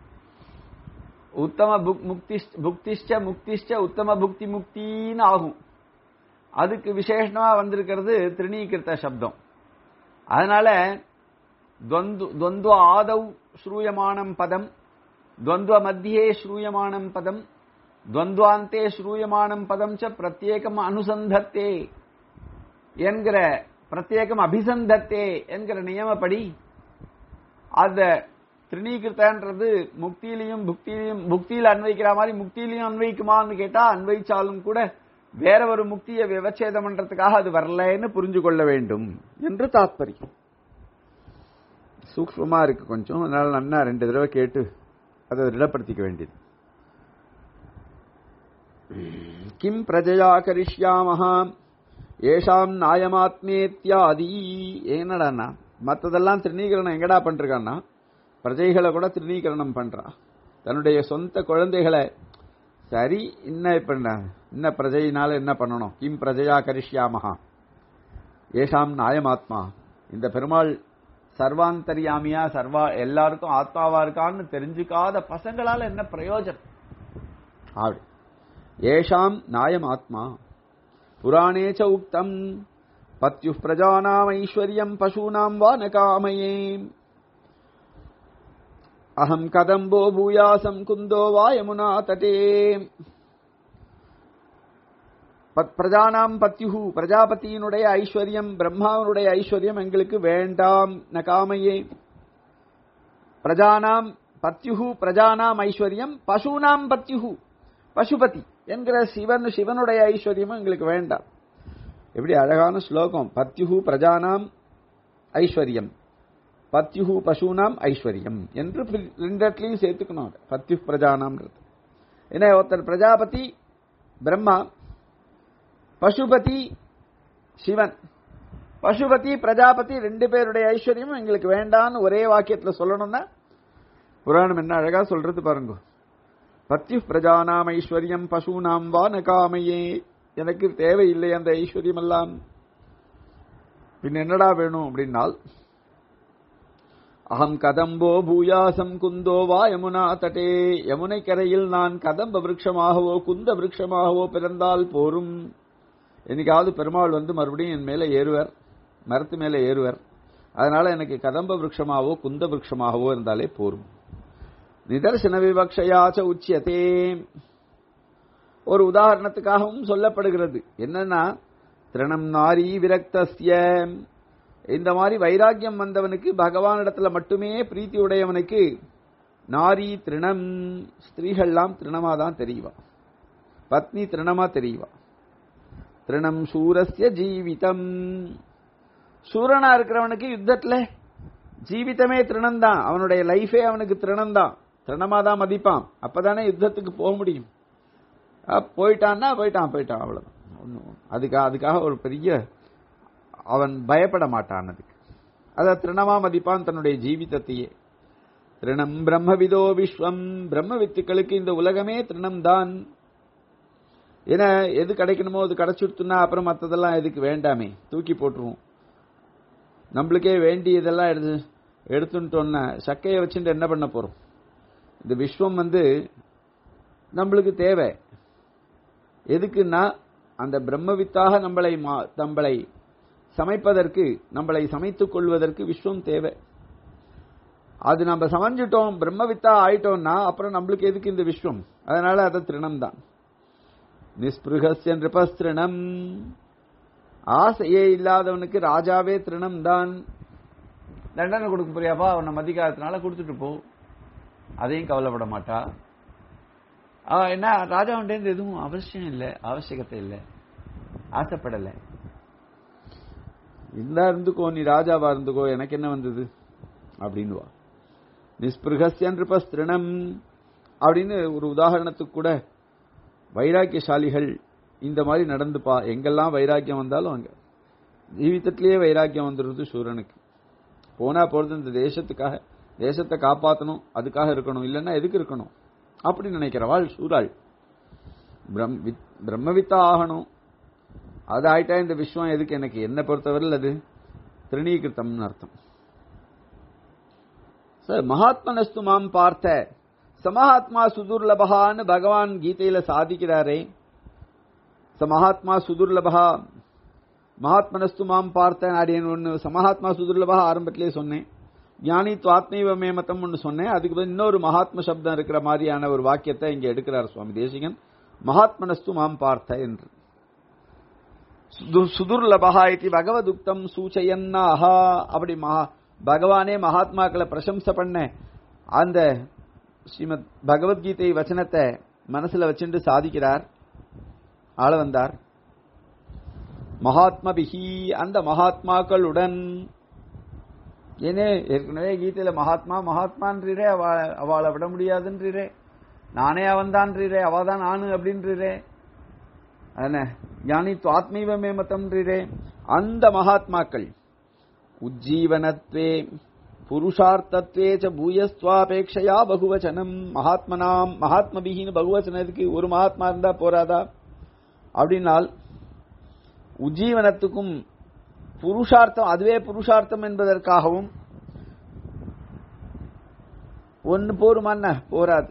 உத்தம முக்தி புக்திஷ்ட முக்திஷ்ட உத்தம புக்தி முக்தின்னு ஆகும் அதுக்கு விசேஷமா வந்திருக்கிறது திருநீகிருத்த சப்தம் அதனால துவந்து ஆதவ் ஸ்ரூயமானம் பதம் துவந்துவ மத்தியே ஸ்ரூயமானம் பதம் துவந்துவாந்தே ஸ்ரூயமானம் பதம் ச பிரத்யேகம் அனுசந்தத்தே என்கிற பிரத்யேகம் அபிசந்தத்தே என்கிற நியமப்படி அந்த திருநீகிருத்தன்றது முக்தியிலையும் புக்தியிலையும் புக்தியில அன்வைக்கிற மாதிரி முக்தியிலையும் அன்வைக்குமான்னு கேட்டா அன்வைச்சாலும் கூட வேற ஒரு முக்தியை விவச்சேதம் பண்றதுக்காக அது வரலன்னு புரிஞ்சு கொள்ள வேண்டும் என்று தாத்பரியம் சூக்ஷ்மமா இருக்கு கொஞ்சம் அதனால நன்னா ரெண்டு தடவை கேட்டு அதை திடப்படுத்திக்க வேண்டியது கிம் பிரஜயா கரிஷ்யாமஹா ஏஷாம் நாயமாத்மேத்யாதி என்னடாண்ணா மத்ததெல்லாம் திருநீகரணம் எங்கடா பண்றான்னா பிரஜைகளை கூட திருநீகரணம் பண்றா தன்னுடைய சொந்த குழந்தைகளை சரி என்ன பண்ண என்ன பிரஜையினால என்ன பண்ணணும் கிம் பிரஜையா கரிஷ்யாமஹா ஏஷாம் நாயமாத்மா இந்த பெருமாள் சர்வாந்தரியாமியா சர்வா எல்லாருக்கும் ஆத்மாவா இருக்கான்னு தெரிஞ்சுக்காத பசங்களால என்ன பிரயோஜனம் அப்படி ஏஷாம் நாயம் ஆத்மா புராணே ச உக்தம் பத்யு பிரஜானாம் ஐஸ்வர்யம் பசூனாம் வா ந காமயே அகம் கதம்போ பூயாசம் குந்தோ வா யமுனா தட்டே பிரஜானாம் பத்யுஹு பிரஜாபதியினுடைய ஐஸ்வர்யம் பிரம்மாவனுடைய ஐஸ்வர்யம் எங்களுக்கு வேண்டாம் ந காமையே பிரஜானாம் பத்யுஹு பிரஜானாம் ஐஸ்வர்யம் பசுனாம் பத்யுஹு பசுபதி என்கிற சிவன் சிவனுடைய ஐஸ்வர்யமும் எங்களுக்கு வேண்டாம் எப்படி அழகான ஸ்லோகம் பத்யுஹு பிரஜானாம் ஐஸ்வர்யம் பத்யுஹு பசுனாம் ஐஸ்வர்யம் என்று ரெண்டு இடத்துலையும் சேர்த்துக்கணும் பத்யு பிரஜானாம்ன்றது ஏன்னா ஒருத்தர் பிரஜாபதி பிரம்மா பசுபதி சிவன் பசுபதி பிரஜாபதி ரெண்டு பேருடைய ஐஸ்வர்யமும் எங்களுக்கு வேண்டான்னு ஒரே வாக்கியத்துல சொல்லணும்னா புராணம் என்ன அழகா சொல்றது பாருங்க பத்யு பிரஜானாம் ஐஸ்வர்யம் பசுனாம் வா நகாமையே எனக்கு தேவையில்லை அந்த ஐஸ்வர்யம் எல்லாம் பின் என்னடா வேணும் அப்படின்னால் அகம் கதம்போ பூயாசம் குந்தோ வா யமுனா தட்டே யமுனை கரையில் நான் கதம்ப விருட்சமாகவோ குந்த விருட்சமாகவோ பிறந்தால் போரும் என்னைக்காவது பெருமாள் வந்து மறுபடியும் என் மேல ஏறுவர் மரத்து மேல ஏறுவர் அதனால எனக்கு கதம்ப விருட்சமாகவோ குந்த விருட்சமாகவோ இருந்தாலே போரும் நிதர்சன விவக்ஷயாச்ச உச்சியதே ஒரு உதாரணத்துக்காகவும் சொல்லப்படுகிறது என்னன்னா திரணம் நாரி விரக்தஸ்ய இந்த மாதிரி வைராக்கியம் வந்தவனுக்கு பகவானிடத்துல மட்டுமே பிரீத்தி உடையவனுக்கு நாரி திருணம் ஸ்திரீகள்லாம் திருணமா தான் தெரியவா பத்னி திருணமா தெரியவா திருணம் சூரஸ்ய ஜீவிதம் சூரனா இருக்கிறவனுக்கு யுத்தத்துல ஜீவிதமே திருணம் தான் அவனுடைய லைஃபே அவனுக்கு திருணம் தான் திருணமா தான் மதிப்பான் அப்பதானே யுத்தத்துக்கு போக முடியும் போயிட்டான்னா போயிட்டான் போயிட்டான் அவ்வளவுதான் ஒன்றும் அதுக்காக அதுக்காக ஒரு பெரிய அவன் பயப்பட மாட்டான் அதுக்கு அத திருணமா மதிப்பான் தன்னுடைய ஜீவிதத்தையே திருணம் பிரம்மவிதோ விஸ்வம் பிரம்ம வித்துக்களுக்கு இந்த உலகமே திருணம் தான் ஏன்னா எது கிடைக்கணுமோ அது கிடைச்சிடுத்துனா அப்புறம் மற்றதெல்லாம் எதுக்கு வேண்டாமே தூக்கி போட்டுருவோம் நம்மளுக்கே வேண்டியதெல்லாம் எடுத்து எடுத்துட்டோம்னா சக்கையை வச்சுட்டு என்ன பண்ண போறோம் இந்த விஸ்வம் வந்து நம்மளுக்கு தேவை எதுக்குன்னா அந்த பிரம்மவித்தாக நம்மளை நம்மளை சமைப்பதற்கு நம்மளை சமைத்துக் கொள்வதற்கு விஸ்வம் தேவை அது நம்ம சமைஞ்சிட்டோம் பிரம்மவித்தா ஆயிட்டோம்னா அப்புறம் நம்மளுக்கு எதுக்கு இந்த விஸ்வம் அதனால அது திருணம் தான் நிஸ்பிருகஸ்ய நிருபஸ்திருணம் ஆசையே இல்லாதவனுக்கு ராஜாவே திருணம் தான் தண்டனை கொடுக்க போறியாப்பா அவனை மதிக்காததுனால கொடுத்துட்டு போ அதையும் கவலைப்பட மாட்டா என்ன ராஜாவுண்டேந்து எதுவும் அவசியம் இல்லை அவசியகத்தை இல்லை ஆசைப்படலை இருந்தா இருந்துக்கோ நீ ராஜாவா இருந்துக்கோ எனக்கு என்ன வந்தது அப்படின்னு வா நிஸ்பிருகஸ்ய நிருபஸ்திருணம் அப்படின்னு ஒரு உதாரணத்துக்கு கூட வைராக்கியசாலிகள் இந்த மாதிரி நடந்துப்பா எங்கெல்லாம் வைராக்கியம் வந்தாலும் அங்க ஜீவிதத்திலேயே வைராக்கியம் வந்துடுறது சூரனுக்கு போனா போறது இந்த தேசத்துக்காக தேசத்தை காப்பாற்றணும் அதுக்காக இருக்கணும் இல்லைன்னா எதுக்கு இருக்கணும் அப்படி நினைக்கிறவாள் சூராள் பிரம்மவித்தா ஆகணும் அது ஆயிட்டா இந்த விஸ்வம் எதுக்கு எனக்கு என்ன பொறுத்தவரையில் அது திருநீகிருத்தம்னு அர்த்தம் சார் மகாத்மனஸ்து மாம் பார்த்த சமஹாத்மா சுதுர்லபகான்னு பகவான் கீதையில சாதிக்கிறாரே ச மகாத்மா சுதுர்லபகா மகாத்மனஸ்து மாம் பார்த்தேன் அப்படின்னு ஒன்று சமஹாத்மா சுதுர்லபகா ஆரம்பத்திலே சொன்னேன் ஞானி துவாத்மீவ மேமத்தம் ஒன்று சொன்னேன் அதுக்கு இன்னொரு மகாத்ம சப்தம் இருக்கிற மாதிரியான ஒரு வாக்கியத்தை இங்க எடுக்கிறார் சுவாமி தேசிகன் மகாத்மனஸ்து மாம் பார்த்த என்று சுதுர்லபகா இது பகவதுக்தம் சூச்சயன்னாஹா அப்படி மகா பகவானே மகாத்மாக்களை பிரசம்ச பண்ண அந்த ஸ்ரீமத் பகவத்கீதை வச்சனத்தை மனசுல வச்சுட்டு சாதிக்கிறார் ஆள வந்தார் மகாத்மபிகி அந்த மகாத்மாக்களுடன் ஏனே ஏற்கனவே கீதையில மகாத்மா மகாத்மான்றீரே அவ அவளை விட முடியாதுன்றீரே நானே அவன்தான்றீரே அவதான் நானு அப்படின்றீரே என்ன ஞானி ஆத்மீவ மேமத்தம்ன்றீரே அந்த மகாத்மாக்கள் உஜ்ஜீவனத்வே புருஷார்த்தத்வே ச பூயஸ்வாபேட்சையா பகுவச்சனம் மகாத்மனாம் மகாத்மபிகின்னு பகுவச்சனத்துக்கு ஒரு மகாத்மா இருந்தா போராதா அப்படின்னால் உஜ்ஜீவனத்துக்கும் புருஷார்த்தம் அதுவே புருஷார்த்தம் என்பதற்காகவும் ஒன்னு போருமான போராது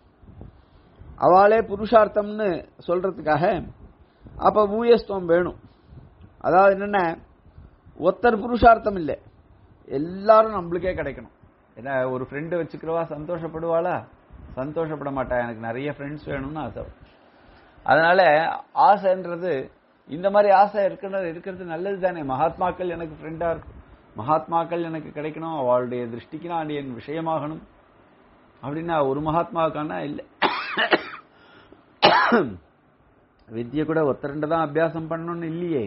அவளே புருஷார்த்தம்னு சொல்றதுக்காக அப்ப பூயஸ்துவம் வேணும் அதாவது என்னென்ன ஒத்தர் புருஷார்த்தம் இல்லை எல்லாரும் நம்மளுக்கே கிடைக்கணும் ஏன்னா ஒரு ஃப்ரெண்டு வச்சுக்கிறவா சந்தோஷப்படுவாளா சந்தோஷப்பட மாட்டா எனக்கு நிறைய ஃப்ரெண்ட்ஸ் வேணும்னு ஆசை அதனால ஆசைன்றது இந்த மாதிரி ஆசை இருக்கிறது இருக்கிறது நல்லது தானே மகாத்மாக்கள் எனக்கு ஃப்ரெண்டா இருக்கும் மகாத்மாக்கள் எனக்கு கிடைக்கணும் அவளுடைய திருஷ்டிக்கு நான் என் விஷயமாகணும் அப்படின்னா ஒரு மகாத்மாவுக்கானா இல்லை வித்தியை கூட ஒத்தரண்ட தான் அபியாசம் பண்ணணும்னு இல்லையே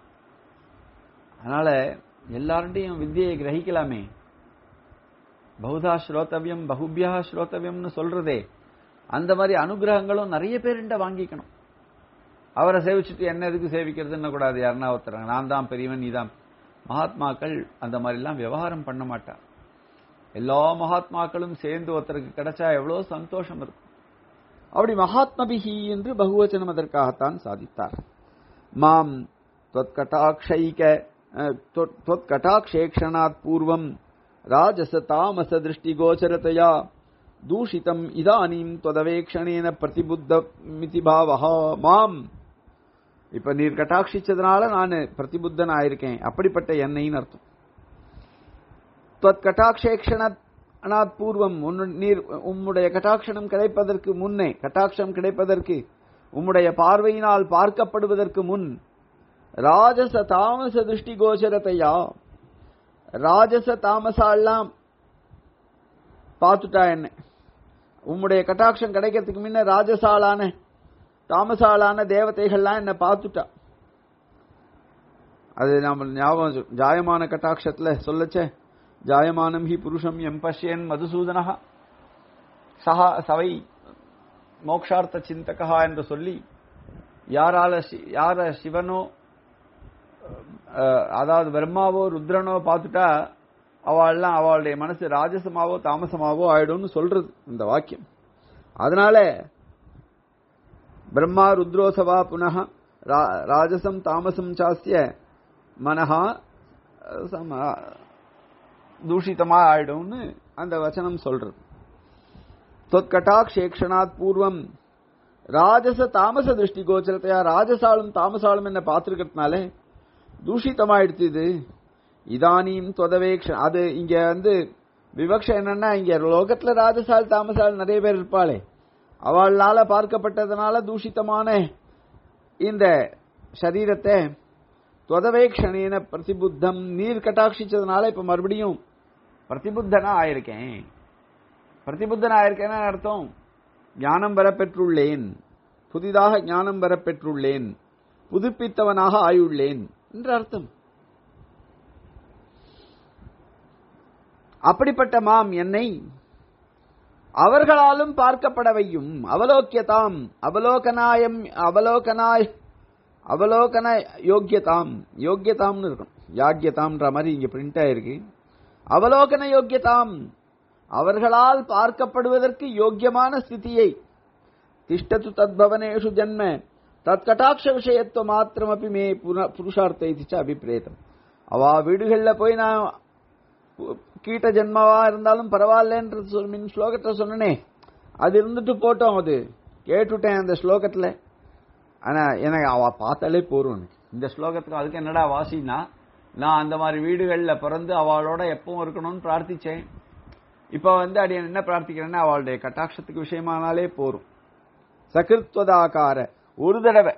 அதனால எல்லார்டையும் வித்தியை கிரகிக்கலாமே பகுதா ஸ்ரோத்தவியம் பகுபியா ஸ்ரோத்தவியம்னு சொல்றதே அந்த மாதிரி அனுகிரகங்களும் நிறைய பேருண்ட வாங்கிக்கணும் அவரை சேவிச்சுட்டு என்ன எதுக்கு சேவிக்கிறதுன்னு கூடாது யாருன்னா ஒருத்தர் நான் தான் பெரியவன் நீதான் மகாத்மாக்கள் அந்த மாதிரிலாம் விவகாரம் பண்ண மாட்டா எல்லா மகாத்மாக்களும் சேர்ந்து ஒருத்தருக்கு கிடைச்சா எவ்வளவு சந்தோஷம் இருக்கும் அப்படி மகாத்மபிகி என்று பகுவச்சனம் அதற்காகத்தான் சாதித்தார் மாம் தொத்கட்டாட்சைக தொத்கட்டாட்சேக்ஷணாத் பூர்வம் ராஜச தாமச திருஷ்டிகோச்சரதையா தூஷிதம் இதானீம் தொதவேக்ஷணேன பிரதிபுத்த மிதி பாவஹா மாம் இப்ப நீர் கட்டாட்சிச்சதுனால நான் பிரதிபுத்தன் ஆயிருக்கேன் அப்படிப்பட்ட என்னைன்னு அர்த்தம் கட்டாட்சேக்ஷணாத் பூர்வம் நீர் உம்முடைய கட்டாட்சணம் கிடைப்பதற்கு முன்னே கட்டாட்சம் கிடைப்பதற்கு உம்முடைய பார்வையினால் பார்க்கப்படுவதற்கு முன் ராஜச தாமச திருஷ்டி கோச்சரத்தையா ராஜச தாமசாலாம் பார்த்துட்டா என்ன உம்முடைய கட்டாட்சம் கிடைக்கிறதுக்கு முன்ன ராஜசாலான தாமசாலான தேவதைகள்லாம் என்ன பார்த்துட்டா அது நாம ஞாபகம் ஜாயமான கட்டாட்சத்துல சொல்லச்சே ஜாயமானம் ஹி புருஷம் எம் பஷ்யன் மதுசூதனஹா சஹா சவை மோக்ஷார்த்த சிந்தகா என்று சொல்லி யாரால யார சிவனோ அதாவது பிரம்மாவோ ருத்ரனோ பார்த்துட்டா அவள்லாம் அவளுடைய மனசு ராஜசமாவோ தாமசமாவோ ஆயிடும்னு சொல்றது இந்த வாக்கியம் அதனால பிரம்மா ருத்ரோசவா புனக ராஜசம் தாமசம் சாஸ்திய மனஹா தூஷிதமா ஆயிடும்னு அந்த வச்சனம் சொல்றது தொத்கட்டாக்ஷேக்ஷனாத் பூர்வம் ராஜச தாமச திருஷ்டி கோச்சரத்தையா ராஜசாலும் தாமசாலும் என்ன பார்த்துருக்கிறதுனால தூஷிதமாயிடுச்சு இது இதானியும் தொதவேக்ஷ அது இங்க வந்து விவக்ஷ என்னன்னா இங்க லோகத்துல ராஜசால் தாமசால் நிறைய பேர் இருப்பாளே அவளால பார்க்கப்பட்டதுனால தூஷிதமான இந்த சரீரத்தை தொதவேக்ஷணேன பிரதிபுத்தம் நீர் கட்டாட்சிச்சதுனால இப்ப மறுபடியும் பிரதிபுத்தனா ஆயிருக்கேன் பிரதிபுத்தனா ஆயிருக்கேன்னு அர்த்தம் ஞானம் வர பெற்றுள்ளேன் புதிதாக ஞானம் வர பெற்றுள்ளேன் புதுப்பித்தவனாக ஆயுள்ளேன் என்று அர்த்தம் அப்படிப்பட்ட மாம் என்னை அவர்களாலும் பார்க்கப்படவையும் அவலோக்கியதாம் அவலோகனாயம் அவலோகனாய் அவலோகன யோக்கியதாம் யோக்கியதாம்னு இருக்கும் யாக்கியதாம்ன்ற மாதிரி இங்க பிரிண்ட் ஆயிருக்கு அவலோகன யோக்கியதாம் அவர்களால் பார்க்கப்படுவதற்கு யோக்கியமான ஸ்திதியை திஷ்டத்து தத்பவனேஷு ஜன்ம தற்கட்டாட்ச விஷயத்துவ மாத்திரமப்பி மே புருஷார்த்த இதுச்சு அபிப்பிரேதம் அவா வீடுகள்ல போய் நான் கீட்ட ஜென்மாவா இருந்தாலும் பரவாயில்லன்றது மின் ஸ்லோகத்தை சொன்னனே அது இருந்துட்டு போட்டோம் அது கேட்டுட்டேன் அந்த ஸ்லோகத்துல ஆனா எனக்கு அவ பார்த்தாலே போறோம் எனக்கு இந்த ஸ்லோகத்துக்கு அதுக்கு என்னடா வாசினா நான் அந்த மாதிரி வீடுகள்ல பிறந்து அவளோட எப்பவும் இருக்கணும்னு பிரார்த்திச்சேன் இப்ப வந்து அடி என்ன பிரார்த்திக்கிறேன்னா அவளுடைய கட்டாட்சத்துக்கு விஷயமானாலே போரும் சகிருத்வதாக்கார ஒரு தடவை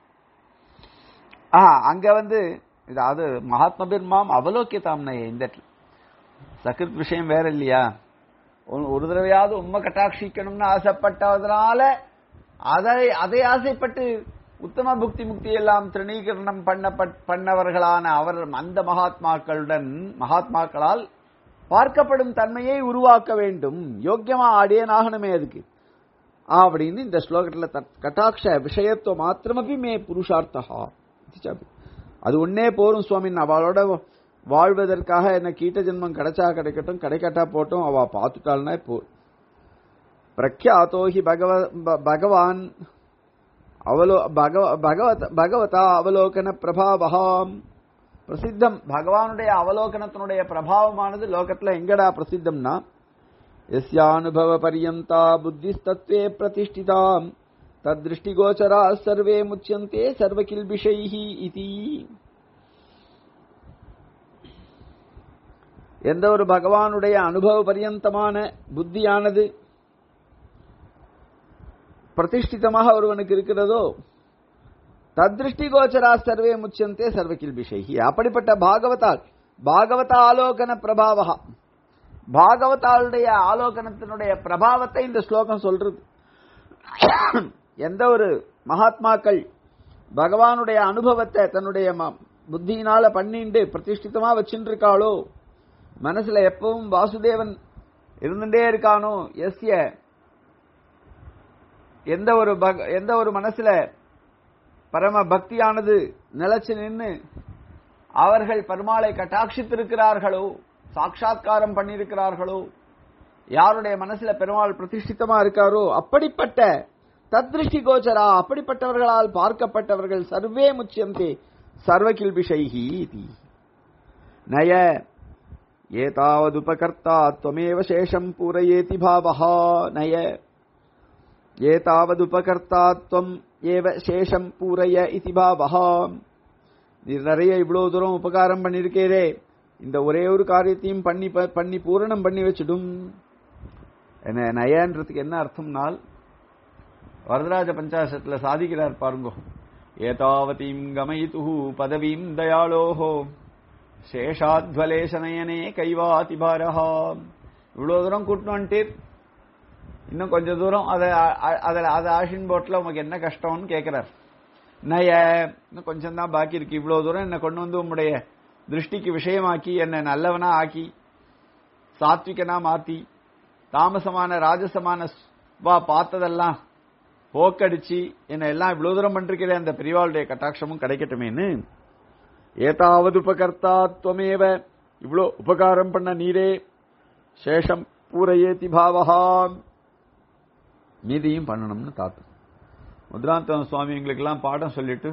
ஆஹ் அங்க வந்து அது மகாத்மா பெருமாம் அவலோக்கியதாம்னையே இந்த சகிருத் விஷயம் வேற இல்லையா ஒரு- ஒரு தடவையாவது உண்மை கட்டாட்சிக்கணும்னு ஆசைப்பட்டதுனால அதை அதை ஆசைப்பட்டு உத்தம புக்தி முக்தி எல்லாம் திரிணீகரணம் பண்ணப்பட் பண்ணவர்களான அவர் அந்த மகாத்மாக்களுடன் மகாத்மாக்களால் பார்க்கப்படும் தன்மையை உருவாக்க வேண்டும் யோக்கியமா அடியனாகணுமே அதுக்கு அப்படின்னு இந்த ஸ்லோகத்துல தத்- கட்டாட்ச விஷயத்துவ மாத்திரமபி மே புருஷார்த்தா இது சாப்பி. அது ஒன்னே போரும் சுவாமி அவளோட வாழ்வதற்காக என்ன கீட்ட ஜென்மம் கிடைச்சா கிடைக்கட்டும் கிடைக்கட்டா போட்டும் அவ பார்த்துட்டாள்னா போர் பிரக்யாத்தோ ஹி பகவ ப- பகவான் அவலோ பகவ பகவத பகவதா அவலோகன பிரபாவகாம் பிரசித்தம் பகவானுடைய அவலோகனத்தினுடைய பிரபாவமானது லோகத்துல எங்கடா பிரசித்தம்னா यस्यानुभव पर्यन्ता बुद्धिस्तत्त्वे प्रतिष्ठिताम् तद्दृष्टिगोचराः सर्वे मुच्यन्ते सर्वकिल्बिषैः इति எந்த ஒரு பகவானுடைய அனுபவ பரியந்தமான புத்தியானது பிரதிஷ்டிதமாக ஒருவனுக்கு இருக்கிறதோ தத்ருஷ்டி கோச்சரா சர்வே முச்சந்தே சர்வகில் விஷயி அப்படிப்பட்ட பாகவதால் பாகவத ஆலோகன பிரபாவகா பாகவதாளுடைய ஆலோகனத்தினுடைய பிரபாவத்தை இந்த ஸ்லோகம் சொல்றது எந்த ஒரு மகாத்மாக்கள் பகவானுடைய அனுபவத்தை தன்னுடைய ம- புத்தியினால பண்ணிண்டு பிரதிஷ்டிதமா வச்சுட்டு இருக்காளோ மனசுல எப்பவும் வாசுதேவன் இருந்துட்டே இருக்கானோ எஸ்ய எந்த ஒரு பக- எந்த ஒரு மனசுல பரம பக்தியானது நிலைச்சு நின்னு அவர்கள் பெருமாளை கட்டாட்சித்திருக்கிறார்களோ சாட்சாத்காரம் பண்ணியிருக்கிறார்களோ யாருடைய மனசுல பெருமாள் பிரதிஷ்டிதமா இருக்காரோ அப்படிப்பட்ட தத்ருஷ்டி கோச்சரா அப்படிப்பட்டவர்களால் பார்க்கப்பட்டவர்கள் சர்வே முச்சியந்தே சர்வகில்பிஷைஹி இதி நய ஏதாவதுபகர்த்தா त्वमेव शेषம் பூரயேதி பாவஹா நய ஏதாவதுபகர்த்தா त्वம் ஏவ சேஷம் பூரய இதி பாவஹா நீர் நிறைய இவ்வளவு தூரம் உபகாரம் பண்ணிருக்கேரே இந்த ஒரே ஒரு காரியத்தையும் பண்ணி ப- பண்ணி பூரணம் பண்ணி வச்சிடும் என்ன நயன்றதுக்கு என்ன அர்த்தம்னால் வரதராஜ பஞ்சாசத்துல சாதிக்கிறார் பாருங்க ஏதாவதீம் கமயித்து பதவீம் தயாளோஹோ சேஷாத்வலேசனயனே கைவாதி பாரஹா இவ்வளவு தூரம் கூட்டிட்டு வந்துட்டீர் இன்னும் கொஞ்ச தூரம் அதை அதில் அதை ஆஷின் போட்டில் உமக்கு என்ன கஷ்டம்னு கேட்கிறார் நய இன்னும் கொஞ்சம் தான் பாக்கி இருக்கு இவ்வளவு தூரம் என்னை கொண்டு வந்து உம்முடைய திருஷ்டிக்கு விஷயமாக்கி என்னை நல்லவனா ஆக்கி சாத்விகனா மாத்தி தாமசமான ராஜசமான ஸ்- வா பார்த்ததெல்லாம் போக்கடிச்சு என்ன எல்லாம் இவ்வளவு தூரம் பண்ணிருக்கிற அந்த பெரியவாளுடைய கட்டாட்சமும் கிடைக்கட்டுமேன்னு ஏதாவது உபகர்த்தா துவமேவ இவ்வளோ உபகாரம் பண்ண நீரே சேஷம் பூரையேதி பாவகாம் மீதியும் பண்ணணும்னு தாத்து முத்ராந்தம் சுவாமி எங்களுக்கெல்லாம் பாடம் சொல்லிட்டு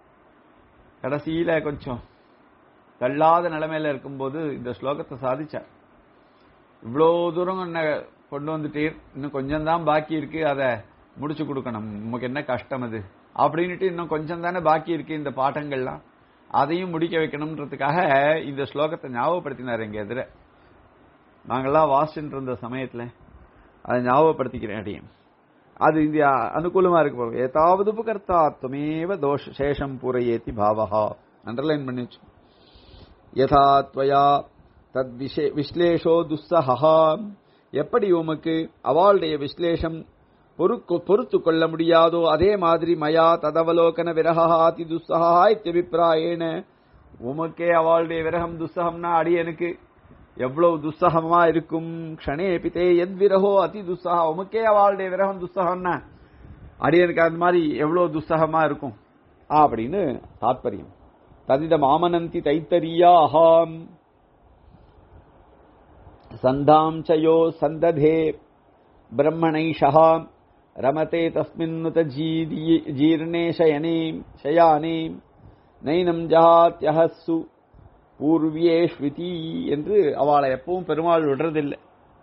கடைசியில கொஞ்சம் தள்ளாத நிலைமையில இருக்கும்போது இந்த ஸ்லோகத்தை சாதிச்சார் இவ்வளோ தூரம் என்ன கொண்டு வந்துட்டீர் இன்னும் கொஞ்சம் தான் பாக்கி இருக்கு அதை முடிச்சு கொடுக்கணும் நமக்கு என்ன கஷ்டம் அது அப்படின்னுட்டு இன்னும் கொஞ்சம் தானே பாக்கி இருக்கு இந்த பாட்டங்கள்லாம் அதையும் முடிக்க வைக்கணும்ன்றதுக்காக இந்த ஸ்லோகத்தை ஞாபகப்படுத்தினார் எங்க எதிர நாங்கெல்லாம் வாசிச்சுட்டு இருந்த சமயத்துல அதை ஞாபகப்படுத்திக்கிறேன் அடியேன் அது இந்த அனுகூலமா இருக்கு பாருங்க ஏதாவது உபகர்த்தா துவமேவ தோஷ சேஷம் பூரையேத்தி பாவஹா அண்டர்லைன் பண்ணி வச்சு யதா त्वया தத் விஷே விஸ்லேஷோ துஸ்ஸஹா எப்படி உமக்கு அவளுடைய விஸ்லேஷம் பொறுக்கு பொறுத்து கொள்ள முடியாதோ அதே மாதிரி மயா ததவலோகன விரகா அதி துஸ்ஸஹா இத்தியபிப்பிராயேன உமக்கே அவளுடைய விரகம் துஸ்ஸகம்னா அடியனுக்கு எவ்வளவு துஸ்ஸகமா இருக்கும் க்ஷணே பிதே எத் விரகோ அதி துஸ்ஸகா உமக்கே அவளுடைய விரகம் துஸ்ஸகம்னா அடியனுக்கு அந்த மாதிரி எவ்வளவு துஸ்ஸகமா இருக்கும் அப்படின்னு தாத்பரியம் ததிதம் ஆமனந்தி தைத்தரியாஹாம் சந்தாம் சயோ சந்ததே பிரம்மணைஷः ரமதே தஸ்மின்னுத ஜீதி- ஜீர்ணே சயனே சயானே நைனம் ஜஹாத்யஹஸ்ஸு பூர்வியேஷ்விதி என்று அவளை எப்பவும் பெருமாள் விடுறதில்லை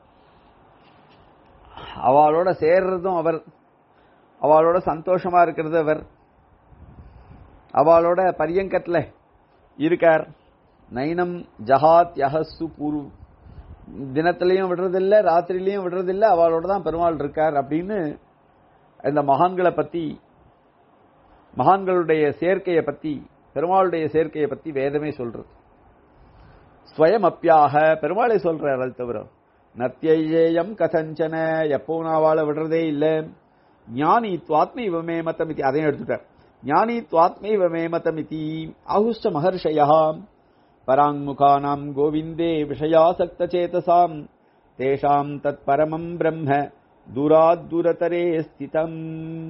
அவளோட சேர்றதும் அவர் அவளோட சந்தோஷமா இருக்கிறது அவர் அவளோட பரியங்கத்துல இருக்கார் நைனம் ஜஹாத் யஹஸ்ஸு பூர்வ தினத்திலையும் விடுறதில்ல ராத்திரிலையும் விடுறதில்ல அவளோட தான் பெருமாள் இருக்கார் அப்படின்னு இந்த மகான்களை பத்தி மகான்களுடைய சேர்க்கையை பத்தி பெருமாளுடைய சேர்க்கையை பத்தி வேதமே சொல்றது ஸ்வயம் அப்பியாக பெருமாளை சொல்றார் அது தவிர நத்தியேயம் கதஞ்சன எப்பவும் நான் வாழ விடுறதே இல்ல ஞானி துவாத்மைவ மே மதமிதி அதையும் எடுத்துட்டார் ஞானி துவாத்மைவ மே மதமிதி ஆகுஷ்ட மகர்ஷயா பராங்முகானாம் கோவிந்தே விஷயாசக்த சேதசாம் தேஷாம் தத் பரமம் பிரம்ம தூராத் தூரதரே ஸ்திதம்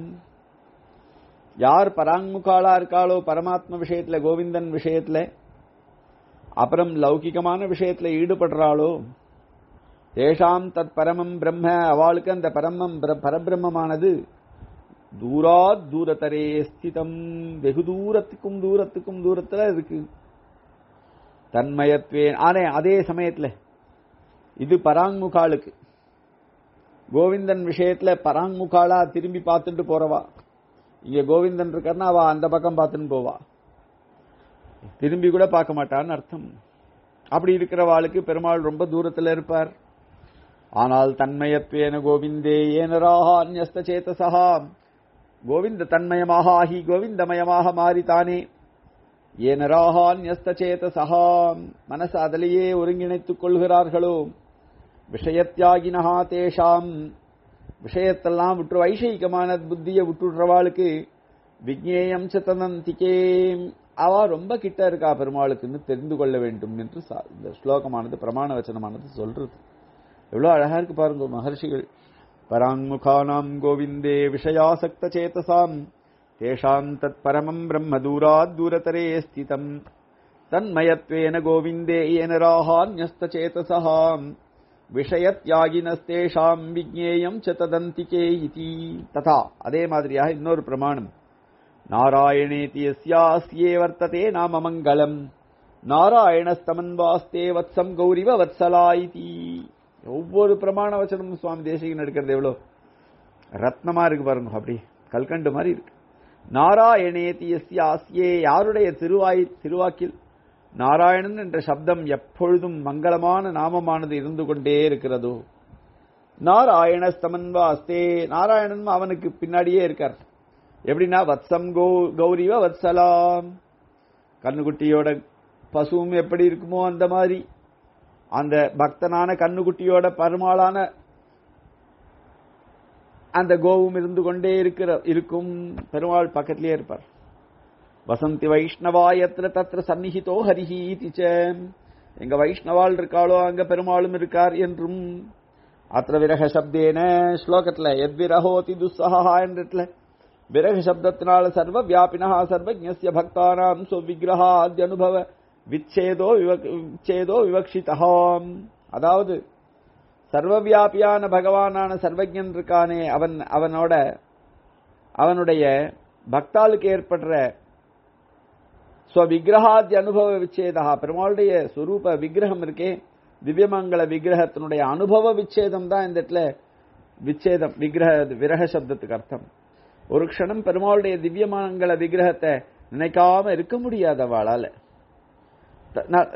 யார் பராங்முகாலா இருக்காளோ பரமாத்ம விஷயத்துல கோவிந்தன் விஷயத்துல அப்புறம் லௌகிகமான விஷயத்துல ஈடுபடுறாளோ தேஷாம் தத் பரமம் பிரம்ம அவளுக்கு அந்த பரமம் பிர- பரபிரம்மமானது தூராத் தூரத்தரே ஸ்திதம் வெகு தூரத்துக்கும் தூரத்துக்கும் தூரத்துல இருக்கு தன்மயத்வே ஆனே அதே சமயத்துல இது பராங்முகாளுக்கு கோவிந்தன் விஷயத்துல பராங்முகாளா திரும்பி பார்த்துட்டு போறவா இங்க கோவிந்தன் இருக்காருன்னா அவ அந்த பக்கம் பார்த்துன்னு போவா திரும்பி கூட பார்க்க மாட்டான்னு அர்த்தம் அப்படி இருக்கிறவாளுக்கு பெருமாள் ரொம்ப தூரத்துல இருப்பார் ஆனால் தன்மயத்வேன கோவிந்தே ஏனராக அந்நஸ்த சேதசா கோவிந்த தன்மயமாக ஆகி கோவிந்தமயமாக மாறித்தானே ஏனராக அந்நஸ்த சேதசா மனசு அதிலேயே ஒருங்கிணைத்துக் கொள்கிறார்களோ விஷயத்தியாகினஹா தேஷாம் விஷயத்தெல்லாம் விட்டு வைஷயிகமான புத்தியை விட்டுடுறவாளுக்கு விக்னேயம் சதனந்திகே அவ ரொம்ப கிட்ட இருக்கா பெருமாளுக்குன்னு தெரிந்து கொள்ள வேண்டும் என்று சா- இந்த ஸ்லோகமானது பிரமாண வச்சனமானது சொல்றது எவ்வளவு அழகா இருக்கு பாருங்க மகர்ஷிகள் பராங்முகானாம் கோவிந்தே விஷயாசக்த சேதசாம் தேஷாம் தத் பரமம் பிரம்ம தூராத் தூரதரே ஸ்திதம் தன்மயத்வேன கோவிந்தே ஏனராஹான்யஸ்த சேதசகாம் விஷயத்யாகினஸ்தேஷாம் விக்னேயம் ச ததந்திகே இதி ததா அதே மாதிரியாக இன்னொரு பிரமாணம் நாராயணேதி யஸ்யாஸ்யே வர்த்ததே நாம மங்களம் நாராயணஸ்தமன்வாஸ்தே வத்சம் கௌரிவ வத்சலா இதி ஒவ்வொரு பிரமாண வச்சனமும் சுவாமி தேசிகன் எடுக்கிறது எவ்வளோ ரத்னமா இருக்கு பாருங்க அப்படி கல்கண்டு மாதிரி இருக்கு நாராயணேதி யஸ்யாஸ்யே யாருடைய திருவாய் திருவாக்கில் நாராயணன் என்ற சப்தம் எப்பொழுதும் மங்களமான நாமமானது இருந்து கொண்டே இருக்கிறதோ நாராயணஸ்தமன்வாஸ்தே நாராயணன் அவனுக்கு பின்னாடியே இருக்கார் எப்படின்னா வத்சம் கௌ கௌரிவ வத்சலாம் கண்ணுக்குட்டியோட பசுவும் எப்படி இருக்குமோ அந்த மாதிரி அந்த பக்தனான கண்ணுக்குட்டியோட பருமாளான அந்த கோவும் இருந்து கொண்டே இருக்கிற இருக்கும் பெருமாள் பக்கத்திலே இருப்பார் வசந்தி வைஷ்ணவா எத்திர தத்திர சந்நிஹிதோ ஹரிஹி இதி ச. எங்க வைஷ்ணவாள் இருக்காளோ அங்க பெருமாளும் இருக்கார் என்றும் அத்திர விரக சப்தேன ஸ்லோகத்துல எத் விரகோதி துஸ்ஸஹா என்றிட்டுல விரக சப்தத்தினால சர்வ வியாபினா சர்வஜ்ஞஸ்ய பக்தானாம் சுவிக்கிரகாத் அனுபவ விச்சேதோ விவக்- விச்சேதோ விவக்ஷிதஹாம் அதாவது சர்வவியாபியான பகவானான சர்வஜன் இருக்கானே அவன் அவனோட அவனுடைய பக்தாளுக்கு ஏற்படுற ஸ்வவிக்கிரகாதி அனுபவ விச்சேதா பெருமாளுடைய சுரூப விக்கிரகம் இருக்கே திவ்யமங்கல விக்கிரகத்தினுடைய அனுபவ விச்சேதம் தான் இந்த இடத்துல விச்சேதம் விக்கிரக விரக சப்தத்துக்கு அர்த்தம் ஒரு க்ஷணம் பெருமாளுடைய திவ்யமங்கல விக்கிரகத்தை நினைக்காம இருக்க முடியாத அவளால த- ந-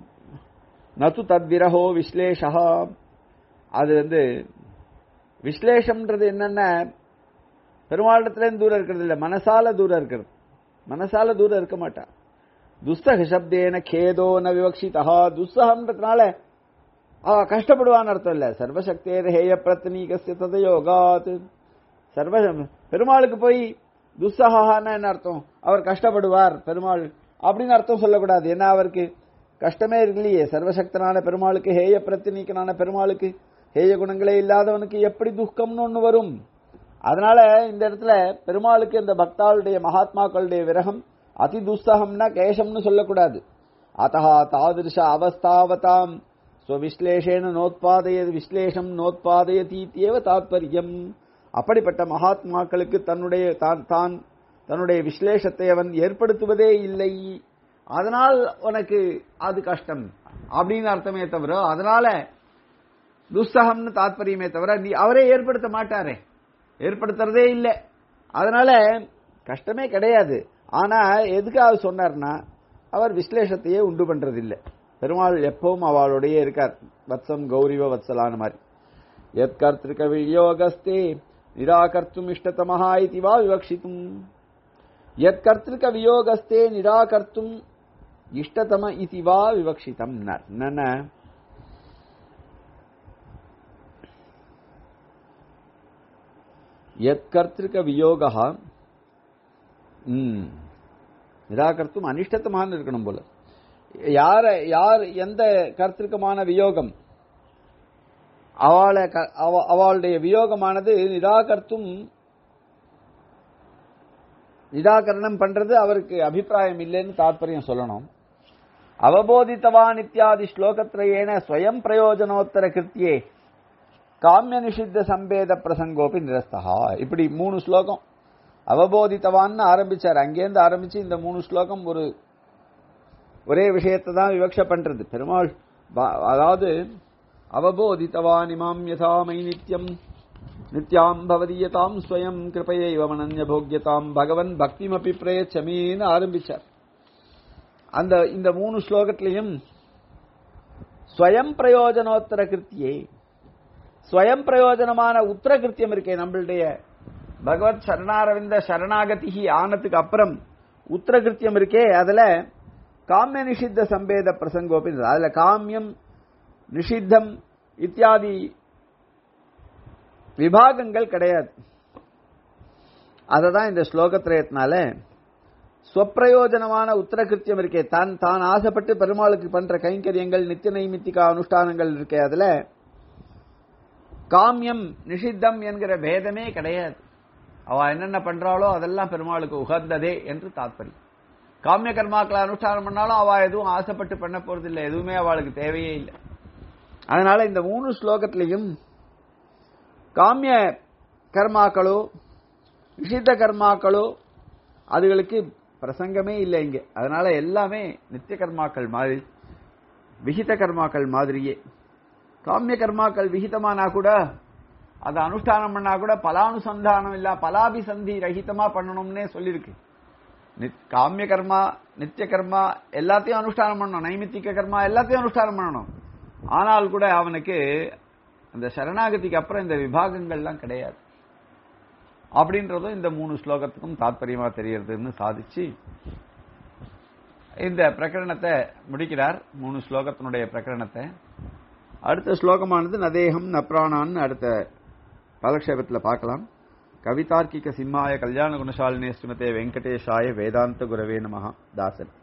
நது தத்விரஹோ விஸ்லேஷா அது வந்து விஸ்லேஷம்ன்றது என்னன்னா பெருமாளிடத்துல தூரம் இருக்கிறது இல்ல மனசால தூரம் இருக்கிறது மனசால தூரம் இருக்க மாட்டா துஸ்தக சப்தேன கேதோ ந விவக்ஷிதா துஸ்தகம்ன்றதுனால அவ கஷ்டப்படுவான்னு அர்த்தம் இல்ல சர்வசக்தேர் ஹேய பிரத்னீகஸ்ய ததயோகாத் சர்வ பெருமாளுக்கு போய் துஸ்ஸகான என்ன அர்த்தம் அவர் கஷ்டப்படுவார் பெருமாள் அப்படின்னு அர்த்தம் சொல்லக்கூடாது ஏன்னா அவருக்கு கஷ்டமே இல்லையே சர்வசக்தனான பெருமாளுக்கு ஹேய பிரத்தினீக்கனான பெருமாளுக்கு ஹேய குணங்களே இல்லாதவனுக்கு எப்படி துக்கம்னு ஒண்ணு வரும் அதனால இந்த இடத்துல பெருமாளுக்கு இந்த பக்தாளுடைய மகாத்மாக்களுடைய விரகம் அதி துஸ்தகம்னா கேசம்னு சொல்லக்கூடாது அத்தா தாதிருஷ அவஸ்தாவதாம் ஸ்வவிஸ்லேஷேன நோத்பாதய விஸ்லேஷம் நோத்பாதயதீத்தியேவ தாத்பரியம் அப்படிப்பட்ட மகாத்மாக்களுக்கு தன்னுடைய தான் தான் தன்னுடைய விஸ்லேஷத்தை அவன் ஏற்படுத்துவதே இல்லை அதனால் உனக்கு அது கஷ்டம் அப்படின்னு அர்த்தமே தவிர அதனால துஸ்தகம்னு தாத்பரியமே தவிர நீ அவரே ஏற்படுத்த மாட்டாரே ஏற்படுத்துறதே இல்லை அதனால கஷ்டமே கிடையாது ஆனா எதுக்காக சொன்னார்னா அவர் விஸ்லேஷத்தையே உண்டு பண்றது இல்ல பெருமாள் எப்பவும் அவளுடைய இருக்கார் வத்சம் கௌரிவ வத்சலான மாதிரி எத் கர்த்திருக்க வியோகஸ்தே நிராகர்த்தும் இஷ்டதமஹா இது வா விவக்ஷித்தும் எத் கர்த்திருக்க வியோகஸ்தே நிராகர்த்தும் இஷ்டதம இது வா விவக்ஷிதம் என்னன்னா எத் கர்த்திருக்க வியோகா ம் நிராகர்த்தும் அனிஷ்டத்தமான இருக்கணும் போல யார யார் எந்த கர்த்திருக்கமான வியோகம் அவளை க- அவ- அவளுடைய வியோகமானது நிராகர்த்தும் நிராகரணம் பண்றது அவருக்கு அபிப்பிராயம் இல்லைன்னு தாற்பயம் சொல்லணும் அவபோதித்தவான் இத்தியாதி ஸ்லோகத்ரயேன ஸ்வயம் பிரயோஜனோத்தர கிருத்தியே காமிய நிஷித்த சம்பேத பிரசங்கோபி நிரஸ்தகா இப்படி மூணு ஸ்லோகம் அவபோதித்தவான்னு ஆரம்பிச்சார் அங்கேருந்து ஆரம்பிச்சு இந்த மூணு ஸ்லோகம் ஒரு ஒரே விஷயத்தை தான் விவக்ஷ பண்றது பெருமாள் பா- அதாவது அவபோதித்தவான் இமாம் யசாமை நித்யம் நித்யாம் பவதீயதாம் ஸ்வயம் கிருபையை வமனன்ய போக்கியதாம் பகவன் பக்திமபி பிரயச்சமீன்னு ஆரம்பிச்சார் அந்த இந்த மூணு ஸ்லோகத்திலையும் ஸ்வயம் பிரயோஜனோத்தர கிருத்தியே ஸ்வயம் பிரயோஜனமான உத்தர கிருத்தியம் இருக்கே நம்மளுடைய பகவத் சரணாரவிந்த சரணாகதி ஆனதுக்கு அப்புறம் உத்தர கிருத்தியம் இருக்கே அதுல காமிய நிஷித்த சம்பேத பிரசங்கோபி அதுல காமியம் நிஷித்தம் இத்தியாதி விபாகங்கள் கிடையாது அததான் இந்த ஸ்லோகத்திரயத்தினால ஸ்வப்பிரயோஜனமான உத்தரகிருத்தியம் இருக்கே தான் தான் ஆசைப்பட்டு பெருமாளுக்கு பண்ற கைங்கரியங்கள் நித்திய நைமித்திகா அனுஷ்டானங்கள் இருக்கே அதுல காமியம் நிஷித்தம் என்கிற பேதமே கிடையாது அவ என்னென்ன பண்றாளோ அதெல்லாம் பெருமாளுக்கு உகந்ததே என்று தாத்பரியம் காமிய கர்மாக்களை அனுஷ்டானம் பண்ணாலும் அவ எதுவும் ஆசைப்பட்டு பண்ண போறது இல்லை எதுவுமே அவளுக்கு தேவையே இல்லை அதனால இந்த மூணு ஸ்லோகத்திலையும் காமிய கர்மாக்களோ நிஷித்த கர்மாக்களோ அதுகளுக்கு பிரசங்கமே இல்லை இங்க அதனால எல்லாமே நித்திய கர்மாக்கள் மாதிரி விகித கர்மாக்கள் மாதிரியே காமிய கர்மாக்கள் விகிதமானா கூட அதை அனுஷ்டானம் பண்ணா கூட பலானுசந்தானம் இல்ல பலாபிசந்தி ரஹிதமா பண்ணணும்னே சொல்லியிருக்கு நித்- காமிய கர்மா நித்திய கர்மா எல்லாத்தையும் அனுஷ்டானம் பண்ணணும் நைமித்திக கர்மா எல்லாத்தையும் அனுஷ்டானம் பண்ணணும் ஆனால் கூட அவனுக்கு அந்த சரணாகதிக்கு அப்புறம் இந்த விபாகங்கள்லாம் கிடையாது அப்படின்றதும் இந்த மூணு ஸ்லோகத்துக்கும் தாத்பரியமா தெரியறதுன்னு சாதிச்சு இந்த பிரகரணத்தை முடிக்கிறார் மூணு ஸ்லோகத்தினுடைய பிரகரணத்தை அடுத்த ஸ்லோகமானது நதேகம் நப்ராணான்னு அடுத்த காலக்ஷேபத்தில் பார்க்கலாம் கவிதார்க்கிக சிம்மாய கல்யாண குணசாலினே ஸ்ரீமதே வெங்கடேஷாய வேதாந்த குரவே நமஹ தாசன்